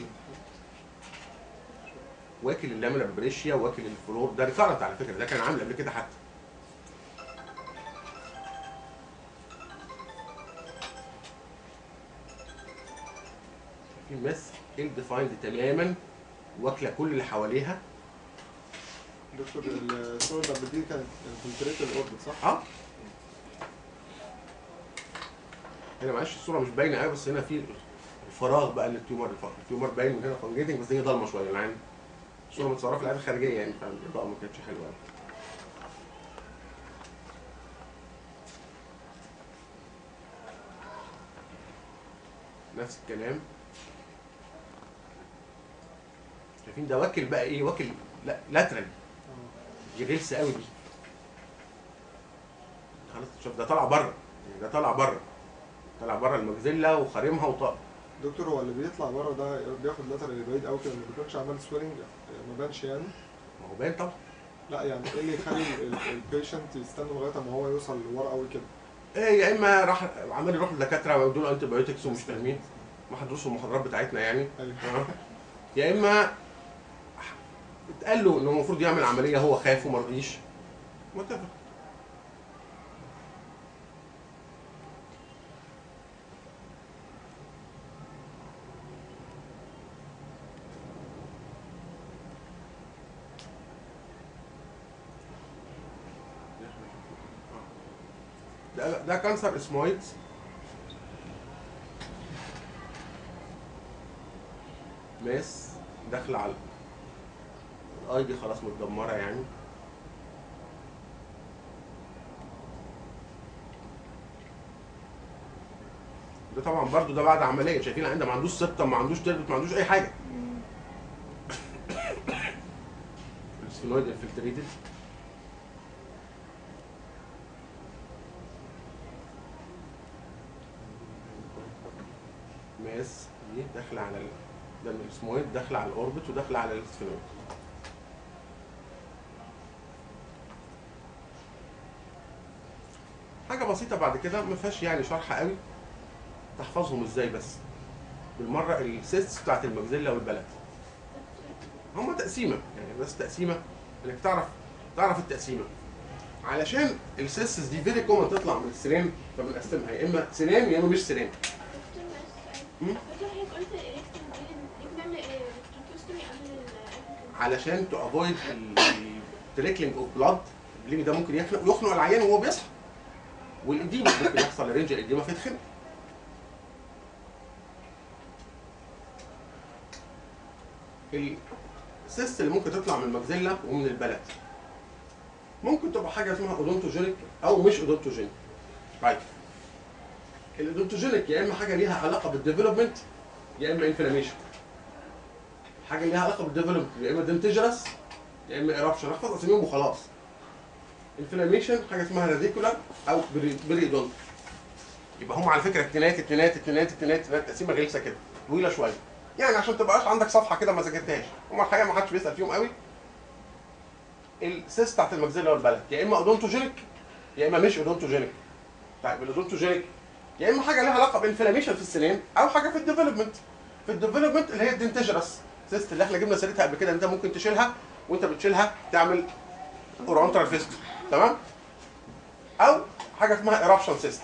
واكل اللامينار بريشيا واكل الفلور ده ريكارنت على فكره ده كان عامل قبل كده حتى في مس ال ديفايند تماما واكله كل اللي حواليها دكتور الصورة اللي دي كانت انفلتريت الاوربت صح؟ اه هنا معلش الصوره مش باينه قوي بس هنا في الفراغ بقى اللي التيومر التيومر باين من هنا فانجيتنج بس هي ضلمه شويه العين الصوره متصوره في العين الخارجيه يعني فالاضاءه ما كانتش حلوه قوي نفس الكلام شايفين ده واكل بقى ايه واكل لا لاترال دي غلسه قوي دي خلاص شوف ده طالع بره يعني ده طالع بره طالع بره المجزله وخارمها وطالع دكتور هو اللي بيطلع بره ده بياخد لاترال بعيد قوي كده ما بيكونش عمال سويلنج ما بانش يعني ما هو باين طبعا لا يعني ايه اللي يخلي البيشنت يستنى لغايه ما هو يوصل لورا قوي كده ايه يا اما راح عمال يروح لدكاتره ويدوا له انتي بايوتكس ومش فاهمين ما حضروش المحاضرات بتاعتنا يعني ايوه آه. يا اما اتقال له انه المفروض يعمل عمليه هو خاف وما رضيش وات ده ده كانسر اسمويدز ماس داخله على الاي دي خلاص متدمره يعني ده طبعا برضو ده بعد عمليه شايفين العين ده ما عندوش سبتم ما عندوش تربت ما عندوش اي حاجه السفينويد انفلتريتد ماس دي داخله على ال... ده الاسمويد داخله على الاوربت وداخله على السفينويد حاجه بسيطه بعد كده ما فيهاش يعني شرح قوي تحفظهم ازاي بس بالمره السيستس بتاعت المجزله والبلد هم تقسيمه يعني بس تقسيمه انك تعرف تعرف التقسيمه علشان السيستس دي فيري كومن تطلع من السنان فبنقسمها يا اما سنان يا اما مش سنان مم. دكتور حضرتك قلت الالكترون دي ليه بنعمل التراكيوستومي قبل ال علشان تو افويد التريكلينج اوف بلاد البليمي ده ممكن يخنق ويخنق العيان وهو بيصحى والاديمه ممكن يحصل رينج الاديمه فيتخنق السيست اللي ممكن تطلع من المجزله ومن البلد ممكن تبقى حاجه اسمها اودونتوجينيك او مش اودونتوجينيك طيب الاودونتوجينيك يا اما حاجه ليها علاقه بالديفلوبمنت يا اما انفلاميشن حاجه ليها علاقه بالديفلوبمنت يا اما دنتجرس يا اما ايرابشن احفظ اساميهم وخلاص انفلاميشن حاجه اسمها راديكولار او بريدونت يبقى هم على فكره اتنينات اتنينات اتنينات اتنينات اتنينات تقسيمه غلسه كده طويله شويه يعني عشان تبقاش عندك صفحه كده ما ذاكرتهاش هم الحقيقه ما حدش بيسال فيهم قوي السيس بتاعت المجزله والبلد يا اما اودونتوجينيك يا اما مش اودونتوجينيك طيب الاودونتوجينيك يا اما حاجه لها علاقه بانفلاميشن في السنان او حاجه في الديفلوبمنت في الديفلوبمنت اللي هي الدنتجرس سيست اللي احنا جبنا سيرتها قبل كده انت ممكن تشيلها وانت بتشيلها تعمل اورونترال فيست تمام او حاجه اسمها ايرابشن سيست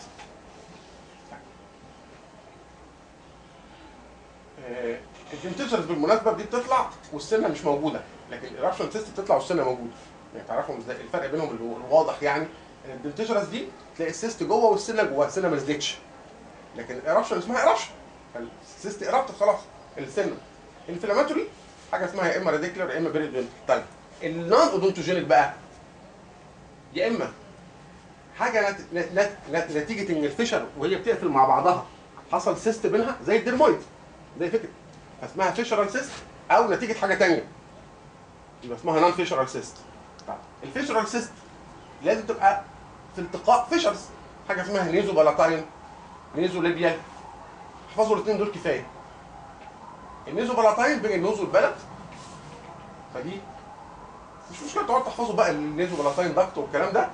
الدنتجرس بالمناسبه دي بتطلع والسنه مش موجوده لكن الايرابشن سيست بتطلع والسنه موجوده يعني تعرفهم ازاي الفرق بينهم اللي هو الواضح يعني ان الدنتجرس دي تلاقي السيست جوه والسنه جوه السنه ما نزلتش لكن الايرابشن اسمها ايرابشن السيست ايرابت خلاص السنه انفلاماتوري حاجه اسمها يا اما راديكولار يا اما بيريدونت طيب النون اودونتوجينيك بقى يا اما حاجه نت... نت... نت... نت... نتيجه ان الفشل وهي بتقفل مع بعضها حصل سيست بينها زي الديرمويد زي فكره اسمها فيشرال سيست او نتيجه حاجه ثانيه يبقى اسمها نون فيشرال سيست طيب الفيشرال سيست لازم تبقى في التقاء فيشرز حاجه اسمها نيزو بالاتاين نيزو ليبيال احفظوا الاثنين دول كفايه النيزو بالاتاين بين النوز والبلد فدي مش مشكله تقعد تحفظوا بقى النيزو بالاتاين ضغط والكلام ده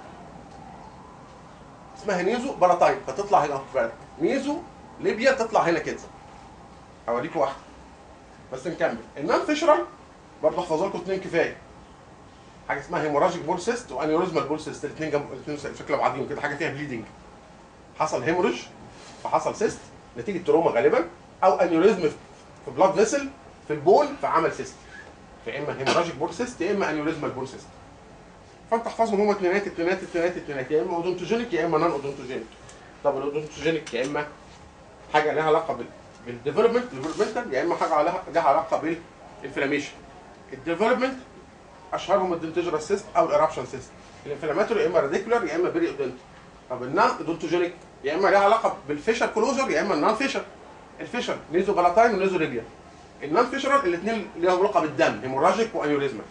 اسمها نيزو بالاتاين فتطلع هنا في بالك نيزو ليبيا تطلع هنا كده اوريكم واحده بس نكمل النون فيشرال برضه احفظوا لكم اثنين كفايه حاجه اسمها هيموراجيك بول سيست وانيوريزمال بول سيست الاثنين جنب الاثنين شكل بعضيهم كده حاجه فيها بليدنج حصل هيموريج فحصل سيست نتيجه تروما غالبا او انيوريزم في بلاد فيسل في البول فعمل سيست فيا اما هيموراجيك بول سيست يا اما انيوريزمال بول سيست فانت احفظهم هما اثنينات اثنينات اثنينات اثنينات يا اما اودونتوجينيك يا اما نون اودونتوجينيك طب الاودونتوجينيك يا اما حاجه لها علاقه بال بالديفلوبمنت ديفلوبمنتال يا اما حاجه لها لها علاقه بالانفلاميشن الديفلوبمنت اشهرهم الدنتجرال سيست او الايرابشن سيست الانفلاماتوري يا اما راديكولار يا اما بيري اودنت طب النون اودونتوجينيك يا اما لها علاقه بالفيشر كلوجر يا اما النون فيشر الفيشر نيزو بالاتاين ونيزو ليبيا النون فيشرال الاثنين ليهم علاقه بالدم هيموراجيك وانيوريزمال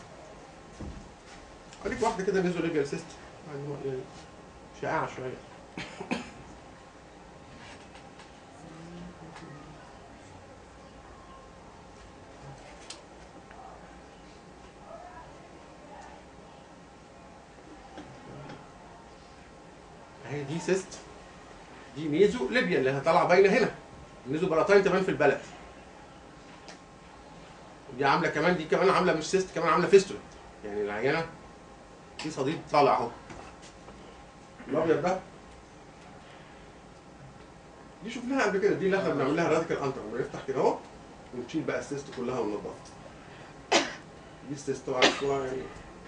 خليك واحده كده نيزو ليبيا سيست يعني شائعه شويه اهي دي سيست دي ميزو ليبيا اللي طالعه باينه هنا ميزو بلاتاين تبان في البلد دي عامله كمان دي كمان عامله مش سيست كمان عامله فيستول يعني العينه في صديد طالع اهو الابيض ده دي شفناها قبل كده دي اللي احنا بنعمل لها راديكال انتر لما نفتح كده اهو ونشيل بقى السيست كلها وننضفها دي السيست طبعا شويه يعني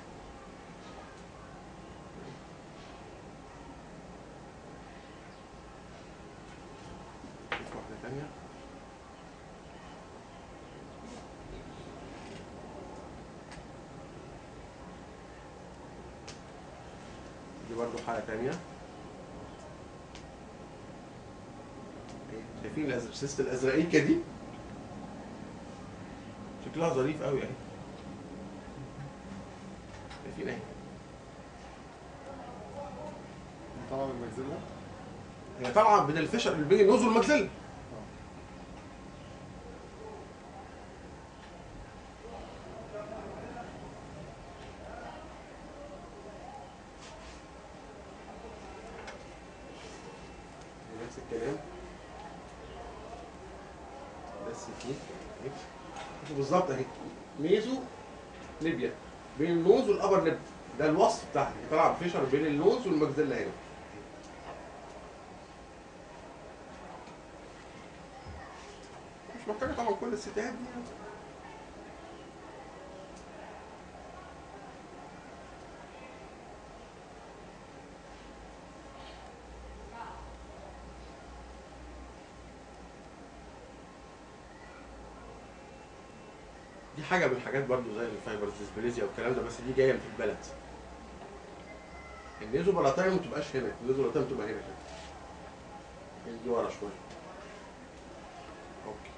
نشوف واحده ثانيه دي برضو حالة تانية شايفين الأز- السيست الأزرقية دي شكلها ظريف قوي اهي شايفين اهي طبعا المجزله هي طالعة من الفشل اللي بين النوز والمجزلة نفس الكلام ده السكين اهي. شوفوا بالظبط اهي ميزو ليبيا بين النوز والابر ليب ده الوصف بتاعها هي طالعه بفيشر بين النوز والمجزله هنا مش محتاجه طبعا كل الستات دي يعني. دي حاجه من الحاجات برضو زي الفايبر ديسبليزيا والكلام ده بس دي جايه من البلد النيزو بلاتاين ما تبقاش هنا النيزو بلاتاين تبقى هنا كده يعني دي ورا شويه اوكي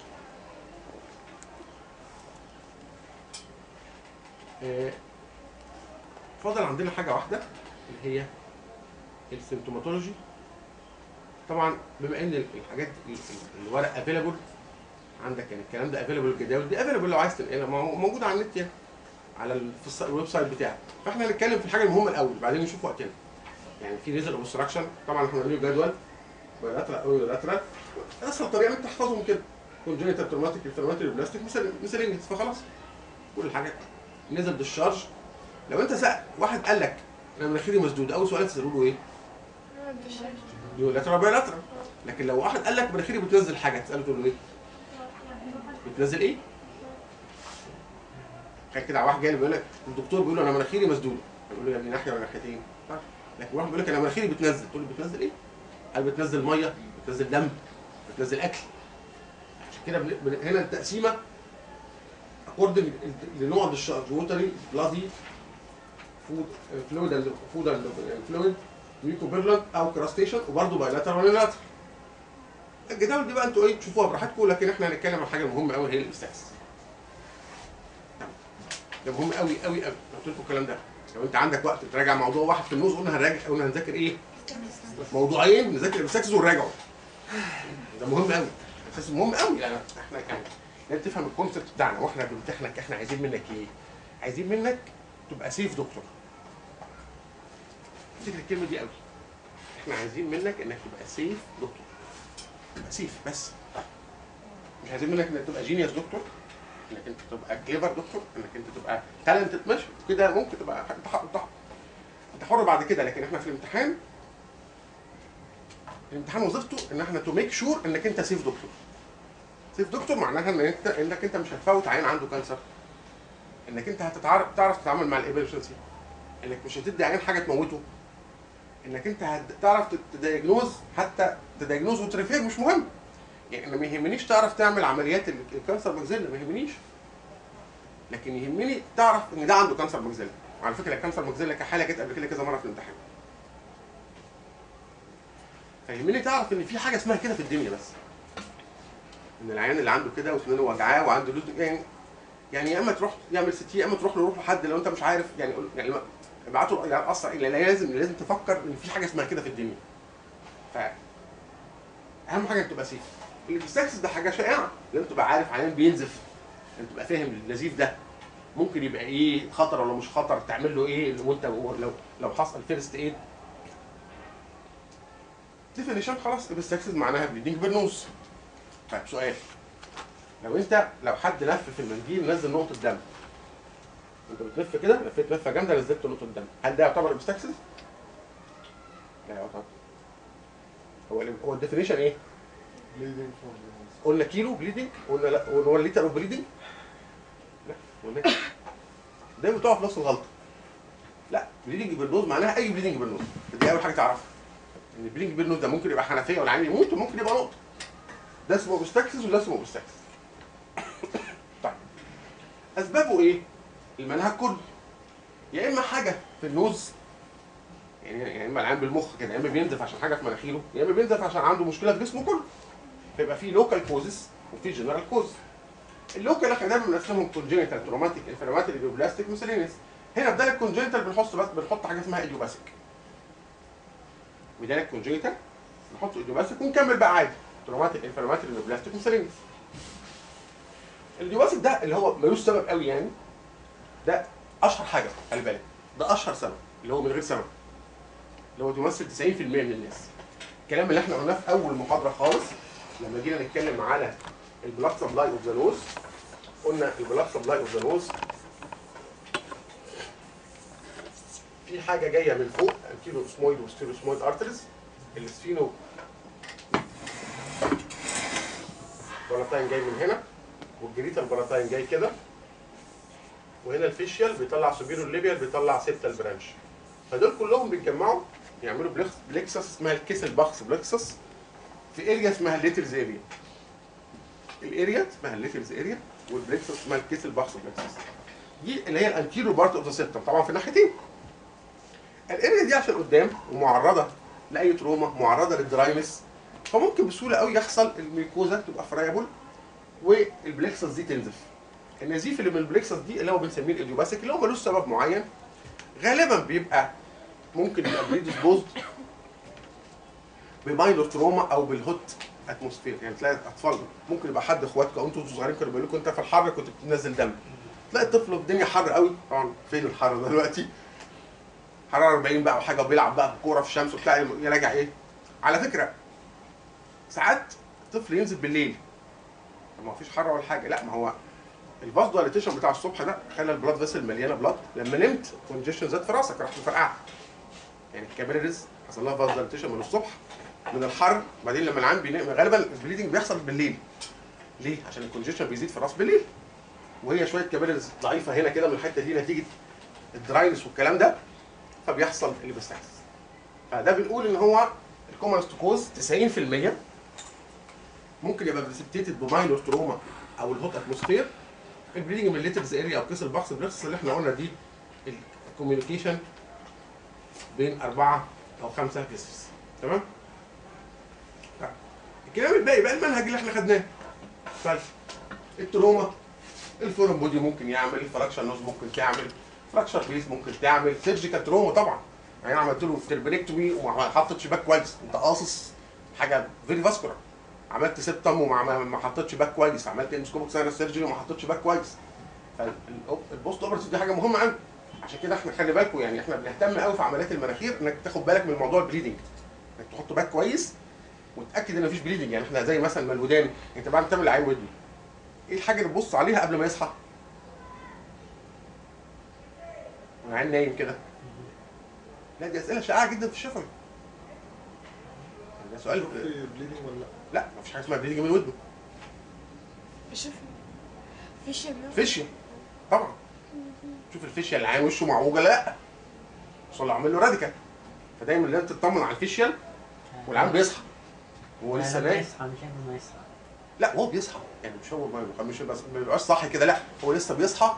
آه، فاضل عندنا حاجه واحده اللي هي السيمتوماتولوجي طبعا بما ان الحاجات ال- ال- الورق افيلابل عندك يعني الكلام ده افيلابل الجداول دي افيلابل لو عايز تنقلها ما هو موجود على النت يعني على ال- في الس- الويب سايت بتاعك فاحنا هنتكلم في الحاجه المهمه الاول بعدين نشوف وقتنا يعني في ريزل اوبستراكشن طبعا احنا عاملين جدول بايلاترال او يولاترال اسهل طريقه انك تحفظهم كده كونجنتال تروماتيك انفلاماتوري بلاستيك مثل فخلاص كل حاجه نزل ديشارج لو انت سأل واحد قال لك انا مناخيري مسدود اول سؤال تساله له ايه؟ يولاترال بايلاترال لكن لو واحد قال لك مناخيري بتنزل حاجه تساله تقول له ايه؟ بتنزل ايه؟ كان كده واحد جاي بيقول لك الدكتور بيقول له انا مناخيري مسدوده يقول له يا ابني ناحيه ولا ناحيتين طيب. لكن واحد بيقول لك انا مناخيري بتنزل تقول له بتنزل ايه؟ هل بتنزل ميه؟ بتنزل دم؟ بتنزل اكل؟ عشان كده بن... بن... هنا التقسيمه اكوردنج لنوع الديشارج ووتري بلادي فود فلويد فود فلويد ميكو بيرلنت او كراستيشن وبرده بايلاترال ونيلاترال الجداول دي بقى انتوا ايه تشوفوها براحتكم لكن احنا هنتكلم عن حاجه مهمه قوي هي الاستاس ده مهم قوي قوي قوي قلت لكم الكلام ده لو انت عندك وقت تراجع موضوع واحد في النص قلنا هنراجع قلنا هنذاكر ايه؟ موضوعين نذاكر الاستاكس ونراجعه ده مهم قوي اساس مهم قوي يعني احنا كان لازم تفهم الكونسيبت بتاعنا واحنا بنمتحنك احنا عايزين منك ايه؟ عايزين منك تبقى سيف دكتور افتكر الكلمه دي قوي احنا عايزين منك انك تبقى سيف دكتور تبقى سيف بس مش عايزين منك انك تبقى جينيوس دكتور انك انت تبقى كليفر دكتور انك انت تبقى تالنتد ماشي كده ممكن تبقى انت حر انت حر انت حر بعد كده لكن احنا في الامتحان الامتحان وظيفته ان احنا تو ميك شور انك انت سيف دكتور سيف دكتور معناها ان انت انك انت مش هتفوت عيان عنده كانسر انك انت هتتعرف تعرف تتعامل مع الايمرجنسي انك مش هتدي عيان حاجه تموته انك انت هتعرف تدايجنوز حتى تدايجنوز وتريفير مش مهم يعني انا ما يهمنيش تعرف تعمل عمليات ال- الكانسر مجزله ما يهمنيش لكن يهمني تعرف ان ده عنده كانسر مجزله وعلى فكره الكانسر مجزله كحاله جت قبل كده كذا مره في الامتحان فيهمني تعرف ان في حاجه اسمها كده في الدنيا بس ان العيان اللي عنده كده واسنانه وجعاه وعنده لوز يعني يعني يا اما تروح يعمل ستي يا اما تروح له روح لحد لو انت مش عارف يعني قول- يعني ابعته يعني اسرع لا لازم لازم تفكر ان في حاجه اسمها كده في الدنيا ف اهم حاجه انك تبقى سيف الاكسس ده حاجه شائعه لازم تبقى عارف عيان بينزف لازم تبقى فاهم النزيف ده ممكن يبقى ايه خطر ولا مش خطر تعمل له ايه وانت لو لو حصل فيرست ايد ديفينيشن خلاص السكسس معناها بليدنج بالنص طيب سؤال لو انت لو حد لف في المنديل نزل نقطه دم انت بتلف كده لفيت لفه جامده نزلت نقطه دم هل ده يعتبر ابستكسس؟ لا يعتبر هو ال- هو الديفينيشن ايه؟ bleeding from the nose. قلنا كيلو بليدنج قلنا لا قلنا هو لتر اوف بليدنج لا قلنا كده. دايما بتقع في نفس الغلطه لا بليدنج بالنوز معناها اي بليدنج بالنوز دي اول حاجه تعرفها ان البليدنج بالنوز ده ممكن يبقى حنفيه ولا عين يموت وممكن يبقى نقطه ده اسمه اوبستكسس وده اسمه اوبستكسس طيب اسبابه ايه؟ المنهج كله يا اما حاجه في النوز يعني يا اما العين بالمخ كده يا اما بينزف عشان حاجه في مناخيره يا اما بينزف عشان عنده مشكله في جسمه كله فيبقى في لوكال كوزز وفي جنرال كوز اللوكال احنا دايما بنقسمهم كونجنتال تروماتيك انفلاماتيك ايديوبلاستيك مسلينيس هنا بدل الكونجنتال بنحط بس بنحط حاجه اسمها ايديوباسيك بدل الكونجنتال نحط ايديوباسيك ونكمل بقى عادي تروماتيك انفلاماتيك ايديوبلاستيك مسلينيس الايديوباسيك ده اللي هو ملوش سبب قوي يعني ده اشهر حاجه خلي بالك ده اشهر سبب اللي هو من غير سبب اللي هو بيمثل 90% من الناس الكلام اللي احنا قلناه في اول محاضره خالص لما جينا نتكلم على البلاد سبلاي اوف ذا نوز قلنا البلاد سبلاي اوف ذا نوز في حاجه جايه من فوق انتيرو اسمويد وستيرو اسمويد ارتريز السفينو بلاتاين جاي من هنا والجريتا البلاتاين جاي كده وهنا الفيشيال بيطلع سوبيرو الليبيال بيطلع سيبتال برانش فدول كلهم بيتجمعوا يعملوا بلكس بلكسس اسمها الكيس البخس بلكسس في اريا اسمها الليترز اريا الاريا اسمها الليتلز اريا والبلكسس اسمها الكيس البحث بلكسس دي اللي هي الانتيريور بارت اوف ذا سيستم طبعا في الناحيتين الاريا دي عشان قدام ومعرضه لاي تروما معرضه للدراينس فممكن بسهوله قوي يحصل الميكوزا تبقى فرايبل والبلكسس دي تنزف النزيف اللي من البلكسس دي اللي هو بنسميه الايديوباثيك اللي هو ملوش سبب معين غالبا بيبقى ممكن يبقى بريدسبوزد بماينور تروما او بالهوت اتموسفير يعني تلاقي اطفال ممكن يبقى حد اخواتك او انتوا صغيرين كانوا بيقولوا لكم انت في الحر كنت بتنزل دم تلاقي الطفل الدنيا حر قوي طبعا فين الحر ده دلوقتي حراره 40 بقى وحاجه وبيلعب بقى بكوره في الشمس وتلاقي يراجع ايه على فكره ساعات الطفل ينزل بالليل طب ما فيش حر ولا حاجه لا ما هو الفاسدوليتيشن بتاع الصبح ده خلى البلاد فيسل مليانه بلاد لما نمت كونجيشن زاد في راسك راح مفرقعه يعني الكابيلاريز حصل لها فاسدوليتيشن من الصبح من الحر بعدين لما العين بينام غالبا البليدنج بيحصل بالليل ليه؟ عشان الكونجيشن بيزيد في الراس بالليل وهي شويه كابيلاريز ضعيفه هنا كده من الحته دي نتيجه الدراينس والكلام ده فبيحصل اللي بيستحس فده بنقول ان هو الكومنست كوز 90% ممكن يبقى بريسبتيتد بماينور تروما او الهوت اتموسفير البليدنج من الليترز اريا او كيس البحث البلكسس اللي احنا قلنا دي الكوميونيكيشن بين اربعه او خمسه كيسز تمام؟ طيب. الكلام الباقي بقى المنهج اللي احنا خدناه طيب التروما الفورم بودي ممكن يعمل فراكشر نوز ممكن تعمل فراكشر بيس ممكن تعمل سيرجيكال تروما طبعا يعني أنا عملت له تربريكتومي وما حطيتش باك كويس انت قاصص حاجه فيري فاسكولار عملت سيبتم وما ما- ما حطيتش باك كويس عملت اندسكوبك ساينس سيرجري وما حطيتش باك كويس فالبوست اوبرتيف دي حاجه مهمه قوي عشان كده احنا خلي بالكم يعني احنا بنهتم قوي في عمليات المناخير انك تاخد بالك من موضوع البليدنج انك تحط باك كويس وتاكد ان مفيش بليدنج يعني احنا زي مثلا ما الودان انت بعد ما تعمل العين ودني ايه الحاجه اللي تبص عليها قبل ما يصحى؟ العين نايم كده لا دي اسئله شائعه جدا في الشفوي ده سؤال في بليدنج ولا لا؟ لا مفيش حاجه اسمها بليدنج من ودنه شوف فيش فيشيا طبعا شوف الفيشيا اللي عين وشه معوجه لا اصل عامل له راديكال فدايما لازم تطمن على الفيشيال والعيان بيصحى هو لسه لما نايم يصحى مش قبل ما يصحى لا هو بيصحى يعني مش هو ما- مش بس ما بيبقاش صاحي كده لا هو لسه بيصحى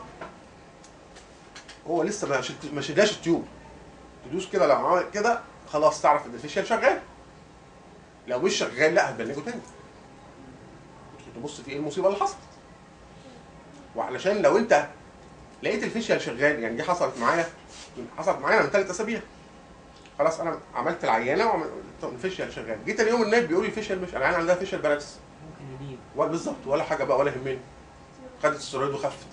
هو لسه ما شلت- ما شداش التيوب تدوس كده لو عمل كده خلاص تعرف ان الفيشيال شغال لو مش شغال لا هتبلغه تاني تبص في ايه المصيبه اللي حصلت وعلشان لو انت لقيت الفيشيال شغال يعني دي حصلت معايا حصلت معايا من ثلاث اسابيع خلاص انا عملت العيانه وعملت طب الفيشيال شغال جيت اليوم النايت بيقول لي الفيشيال مش العيان عندها فيشيال باراليس ممكن يجيب ولا بالظبط ولا حاجه بقى ولا يهمني خدت السترويد وخفت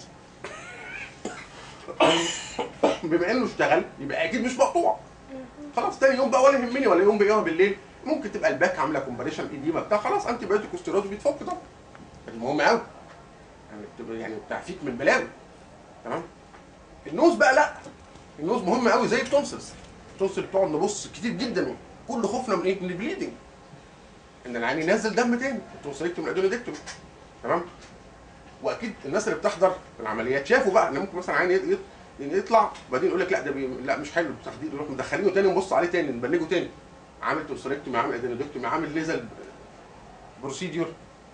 بما انه اشتغل يبقى اكيد مش مقطوع خلاص تاني يوم بقى ولا يهمني ولا يوم بيقوم بالليل ممكن تبقى الباك عامله كومبريشن ايديما بتاع خلاص انتي بايوتيك وستيرويد بيتفك طبعا دي مهمه قوي يعني بتبقى يعني بتعفيك من بلاوي تمام النوز بقى لا النوز مهم قوي زي التونسلز التونسل بتقعد نبص كتير جدا كل خوفنا من ايه من البليدنج ان العين ينزل دم تاني التونسلكتومي الادونيدكتومي تمام واكيد الناس اللي بتحضر العمليات شافوا بقى ان ممكن مثلا عين يط- يط- يطلع وبعدين يقول لك لا ده بي... لا مش حلو التخدير يروح مدخلينه تاني ونبص عليه تاني نبلجه تاني عامل تونسلكتومي عامل ادونيدكتومي عامل ليزل بروسيديور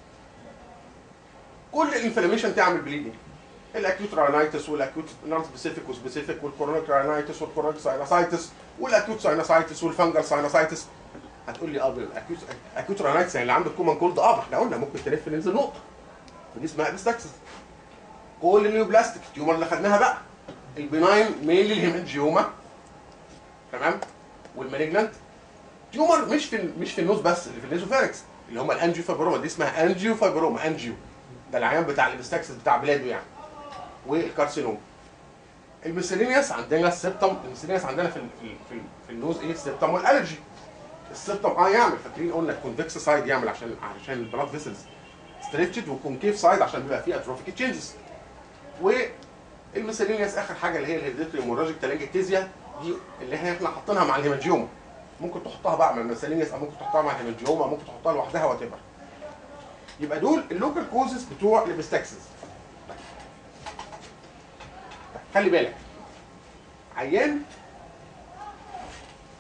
كل الانفلاميشن تعمل بليدنج الاكيوت راينايتس والاكيوت نون سبيسيفيك وسبيسيفيك والكورونيك راينايتس والكورونيك ساينوسايتس والاكيوت ساينوسايتس والفنجل ساينوسايتس هتقول لي اه الاكيوت اكيوت راينايتس يعني اللي عنده كومان كولد اه ما احنا قلنا ممكن تلف ننزل نقطه ودي اسمها ابستاكسس كل النيوبلاستيك التيومر اللي خدناها بقى البناين ميل الهيمنجيوما تمام والمالجنانت تيومر مش في مش في النوز بس اللي في النيزوفاركس اللي هم الانجيو فايبروما دي اسمها انجيو فايبروما انجيو ده العيان بتاع الابستاكسس بتاع بلاده يعني والكارسينوم الميسيلينياس عندنا السبتم الميسيلينياس عندنا في ال في ال في, ال في النوز ايه السبتم والالرجي السبتم اه يعمل فاكرين قلنا الكونفكس سايد يعمل عشان عشان البلاد فيسلز ستريتشد والكونكيف سايد عشان بيبقى فيه اتروفيك تشينجز والميسيلينياس اخر حاجه اللي هي الهيريديتري هيموراجيك تلانجكتيزيا دي اللي هي احنا حاطينها مع الهيمانجيوما ممكن تحطها بقى مع الميسيلينياس او ممكن تحطها مع الهيمانجيوما ممكن تحطها لوحدها وات يبقى دول اللوكال كوزز بتوع الابستاكسس خلي بالك عيان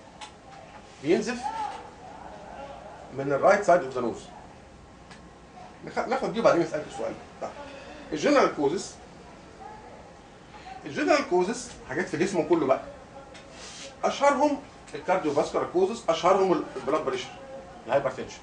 بينزف من الرايت سايد اوف ذا نوز نخ- ناخد دي وبعدين نسالك السؤال طيب الجنرال كوزس الجنرال كوزس حاجات في جسمه كله بقى اشهرهم الكارديو فاسكولار كوزس اشهرهم البلاد بريشر الهايبرتنشن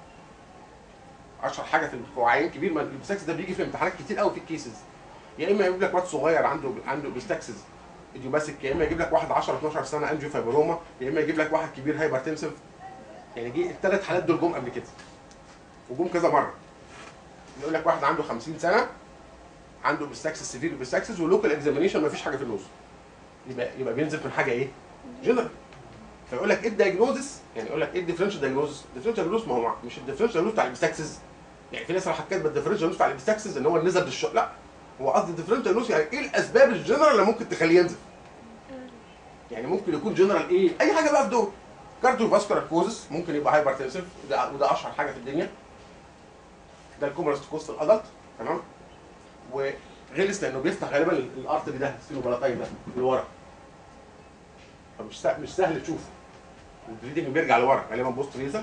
اشهر حاجه في هو عيان كبير ما البستاكس ده بيجي في امتحانات كتير قوي في الكيسز يا اما يجيب لك واد صغير عنده عنده بيستاكسز ايديوباسيك يا اما يجيب لك واحد 10 12 سنه انجيو فايبروما يا اما يجيب لك واحد كبير هايبرتنسيف يعني جه الثلاث حالات دول جم قبل كده وجم كذا مره يقول لك واحد عنده 50 سنه عنده بيستاكسس سيفير بيستاكسس ولوكال اكزامينيشن ما فيش حاجه في النص يبقى يبقى بينزل من حاجه ايه؟ جنرال فيقول لك ايه الدايجنوزس يعني يقول لك ايه الديفرنشال دايجنوزس الديفرنشال دايجنوزس ما هو مش الديفرنشال دايجنوزس بتاع البيستاكسس يعني في ناس راح كاتبه الديفرنشال دايجنوزس بتاع البيستاكسس ان هو نزل بالشق لا هو قصدي الديفرنشال دايجنوزس يعني ايه الاسباب الجنرال اللي ممكن تخليه ينزل يعني ممكن يكون جنرال ايه اي حاجه بقى في دول كارديو فاسكولار كوزس ممكن يبقى هايبرتنسيف وده وده اشهر حاجه في الدنيا ده الكومرست كوست الادلت تمام وغلس لانه بيفتح غالبا الارتري ده السينوبلاتاي ده لورا فمش سهل مش سهل تشوفه البليدنج بيرجع لورا غالبا بوست ريزر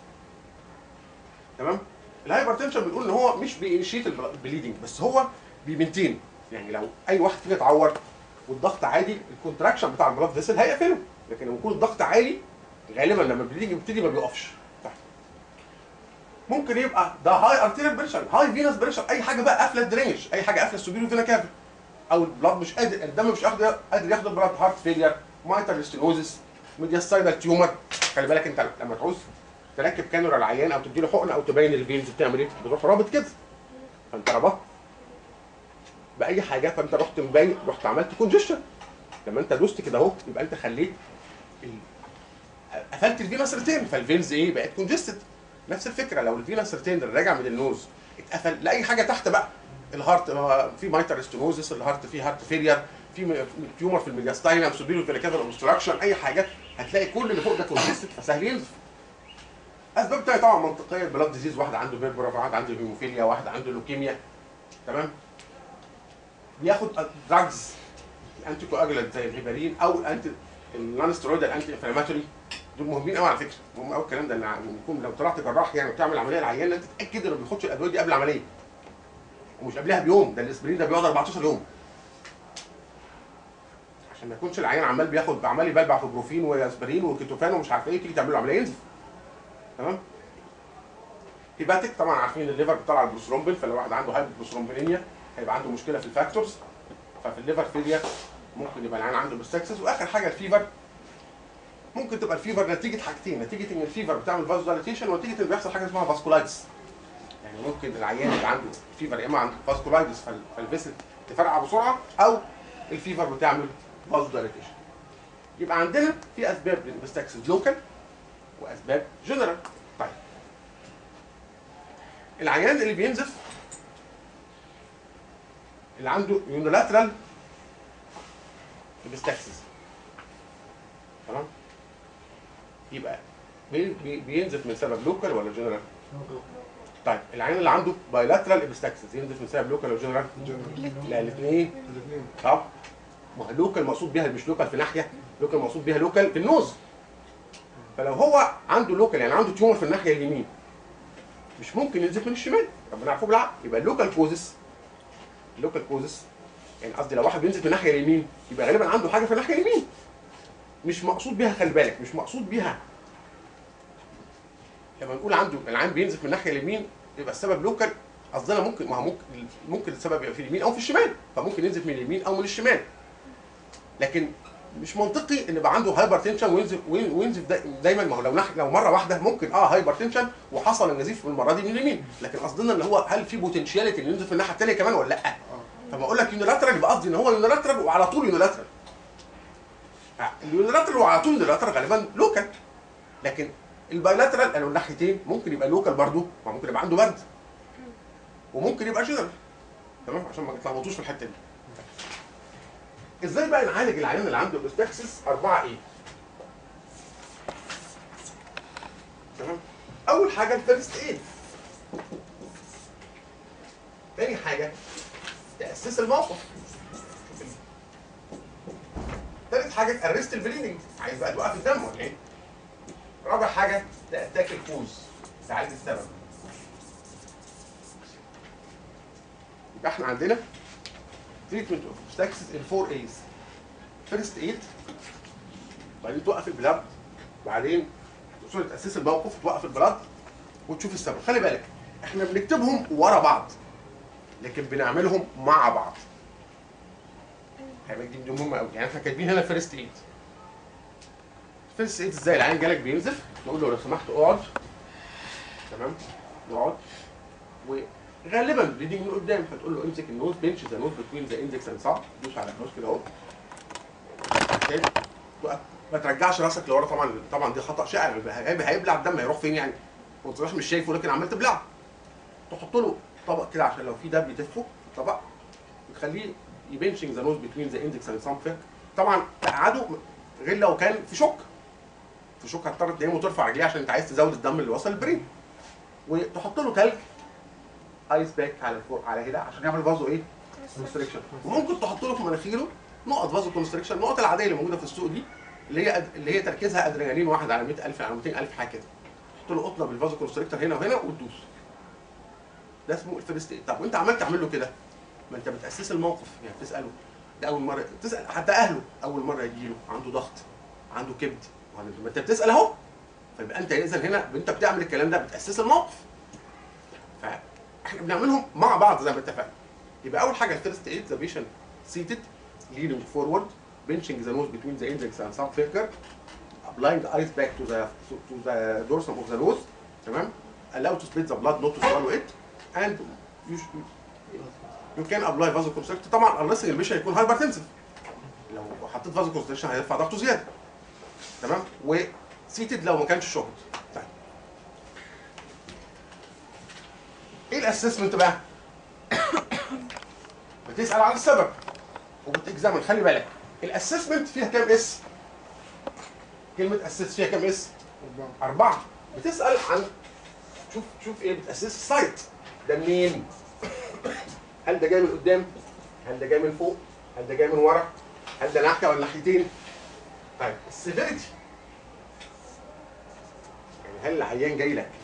تمام الهايبرتنشن بنقول ان هو مش بينشيت البليدنج بس هو بيمنتين يعني لو اي واحد فينا اتعور والضغط عالي الكونتراكشن بتاع البلاد فيسل هيقفله لكن لما يكون الضغط عالي غالبا لما البليدنج بيبتدي ما بيقفش تحت ممكن يبقى ده هاي ارتيريال بريشر هاي فينس بريشر اي حاجه بقى قافله الدرينج اي حاجه قافله السوبيريو فينا كافي او البلاد مش قادر الدم مش قادر قادر ياخد البلاد هارت فيلير مايتر ستينوزس ميدياستاينال تيومر خلي بالك انت لما تعوز تركب كانولا العيان او تديله حقن او تبين الفينز بتعمل ايه بتروح رابط كده فانت ربطت باي حاجه فانت رحت مبين رحت عملت كونجيشن لما انت دوست كده اهو يبقى انت خليت ال- قفلت الفينس ريتين فالفينز ايه بقت كونجستد نفس الفكره لو الفينس ريتين اللي راجع من النوز اتقفل لاي حاجه تحت بقى الهارت آه، في مايتر ستينوزس الهارت فيه هارت فيلير في م- تيومر في الميدياستاينم سوبيريو فيليكافر اوبستراكشن اي حاجه هتلاقي كل اللي فوق ده كونجستد فسهل ينزف اسباب تانية طبعا منطقيه بلاد ديزيز واحد عنده فيربرا واحد عنده هيموفيليا واحد عنده لوكيميا تمام بياخد دراجز الانتي كواجولانت زي الهيبارين او الانتي النون ستيرويدال انتي انفلاماتوري دول مهمين قوي على فكره مهم قوي الكلام ده ان إن يكون لو طلعت جراح يعني وتعمل عمليه للعيان انت تتاكد انه ما بياخدش الادويه دي قبل العمليه ومش قبلها بيوم ده الاسبرين ده بيقعد 14 يوم عشان ما يكونش العيان عمال بياخد عمال يبلبع في بروفين واسبرين وكيتوفان ومش عارف ايه تيجي تعمل له عمليه ينزف تمام هيباتيك طبعا عارفين الليفر بيطلع البروسترومبين فلو واحد عنده هايبر بروسترومبينيميا هيبقى عنده مشكله في الفاكتورز ففي الليفر فيليا ممكن يبقى العيان عنده بستكسس واخر حاجه الفيفر ممكن تبقى الفيفر نتيجه حاجتين نتيجه ان الفيفر بتعمل فازو دايليتيشن ونتيجه ان بيحصل حاجه اسمها فاسكولايتس يعني ممكن العيان يبقى عنده فيفر يا اما عنده فاسكولايتس فال- فالفيسل تفرقع بسرعه او الفيفر بتعمل فازو دايليتيشن يبقى عندنا في اسباب للبستكسس لوكال واسباب جنرال طيب العيان اللي بينزف اللي عنده يونيلاترال بيستكسس تمام يبقى بي- بي- بينزف من سبب لوكال ولا جنرال طيب العيان اللي عنده بايلاترال ابستكسس ينزف من سبب لوكال ولا جنرال جنرال لا الاثنين الاثنين طب ما هو لوكال مقصود بيها مش لوكال في ناحيه لوكال مقصود بيها لوكال في النوز فلو هو عنده لوكال يعني عنده تيومر في الناحيه اليمين مش ممكن ينزف من الشمال ربنا يعفو بالعقل يبقى اللوكال كوزس اللوكال كوزس يعني قصدي لو واحد بينزف من الناحيه اليمين يبقى غالبا عنده حاجه في الناحيه اليمين مش مقصود بيها خلي بالك مش مقصود بيها لما نقول عنده العين بينزف من الناحيه اليمين يبقى السبب لوكال قصدنا ممكن ما هو ممكن ممكن السبب يبقى في اليمين او في الشمال فممكن ينزف من اليمين او من الشمال لكن مش منطقي ان يبقى عنده هايبر تنشن وينزف وين- وينزف دا دايما ما هو لو نح لو مره واحده ممكن اه هايبر تنشن وحصل النزيف المره دي من اليمين لكن قصدنا ان هو هل في بوتنشاليتي ان ينزف من الناحيه الثانيه كمان ولا لا؟ اه فما اقول لك يونيلاترال يبقى قصدي ان هو يونيلاترال وعلى طول يونيلاترال اليونيلاترال وعلى طول يونيلاترال غالبا لوكال لكن البايلاترال قالوا الناحيتين ممكن يبقى لوكال برضه ما ممكن يبقى عنده برد وممكن يبقى جنرال تمام عشان ما تتلخبطوش في الحته دي ازاي بقى نعالج العيان اللي عنده الاستكسس أربعة ايه تمام اول حاجه الفيرست ايد تاني حاجه تاسيس الموقف تالت حاجه تارست البليدنج عايز بقى توقف الدم ولا ايه رابع حاجه تاتاك الكوز تعالج السبب احنا عندنا تريتمنت اوف ستاكسس ان 4 ايز فيرست ايد بعدين توقف البلاد بعدين سوري تاسيس الموقف توقف البلاد وتشوف السبب خلي بالك احنا بنكتبهم ورا بعض لكن بنعملهم مع بعض هيبقى دي دي مهمه قوي يعني احنا كاتبين هنا فيرست ايد فيرست ايد ازاي العيان جالك بينزل نقول له لو سمحت اقعد تمام يقعد وغالبا بليدنج من قدام فتقول له امسك النوز بنش ذا نوز بتوين ذا اندكس اند صعب دوس على النوز كده اهو اوكي وقف. ما ترجعش راسك لورا طبعا طبعا دي خطا شائع هيبقى هيبلع الدم هيروح فين يعني وانت رايح مش شايفه لكن عمال تبلع تحط له طبق كده عشان لو في دم يدفه في الطبق وتخليه يبنشنج ذا نوز بتوين ذا اندكس اند سام طبعا تقعده غير لو كان في شوك في شوك هتضطر تنام وترفع رجليه عشان انت عايز تزود الدم اللي وصل البرين وتحط له تلج ايس باك على فوق على هنا عشان يعمل فازو ايه؟ كونستريكشن وممكن تحط له في مناخيره نقط فازو كونستريكشن النقط العاديه اللي موجوده في السوق دي اللي هي اللي هي تركيزها ادرينالين واحد على 100000 على 200000 حاجه كده تحط له قطنه بالفازو كونستريكتور هنا وهنا وتدوس ده اسمه الفيرست ايد طب وانت عمال تعمل له كده ما انت بتاسس الموقف يعني بتساله ده اول مره تسال حتى اهله اول مره يجي له عنده ضغط عنده كبد وعنده- ما انت بتسال اهو فيبقى انت اذا هنا انت بتعمل الكلام ده بتاسس الموقف فاحنا بنعملهم مع بعض زي ما اتفقنا يبقى اول حاجه الفيرست ايد ذا بيشنت seated leaning forward benching the nose between the index and thumb finger applying the ice back to the to the dorsum of the nose تمام allow to split the blood not to swallow it and you should, you can apply vasoconstrictor طبعا unless البيشنت يكون hypertensive لو حطيت vasoconstriction هيرفع ضغطه زياده تمام وسيتد لو ما كانش شغل طيب ايه الاسسمنت بقى؟ بتسال عن السبب وبتكزامن خلي بالك الاسسمنت فيها كام اس؟ كلمة اسس فيها كام اس؟ أربعة أربعة بتسأل عن شوف شوف ايه بتأسس السايت ده منين؟ هل ده جاي من قدام؟ هل ده جاي من فوق؟ هل ده جاي من ورا؟ هل ده ناحية ولا ناحيتين؟ طيب السيفيريتي يعني هل العيان جاي لك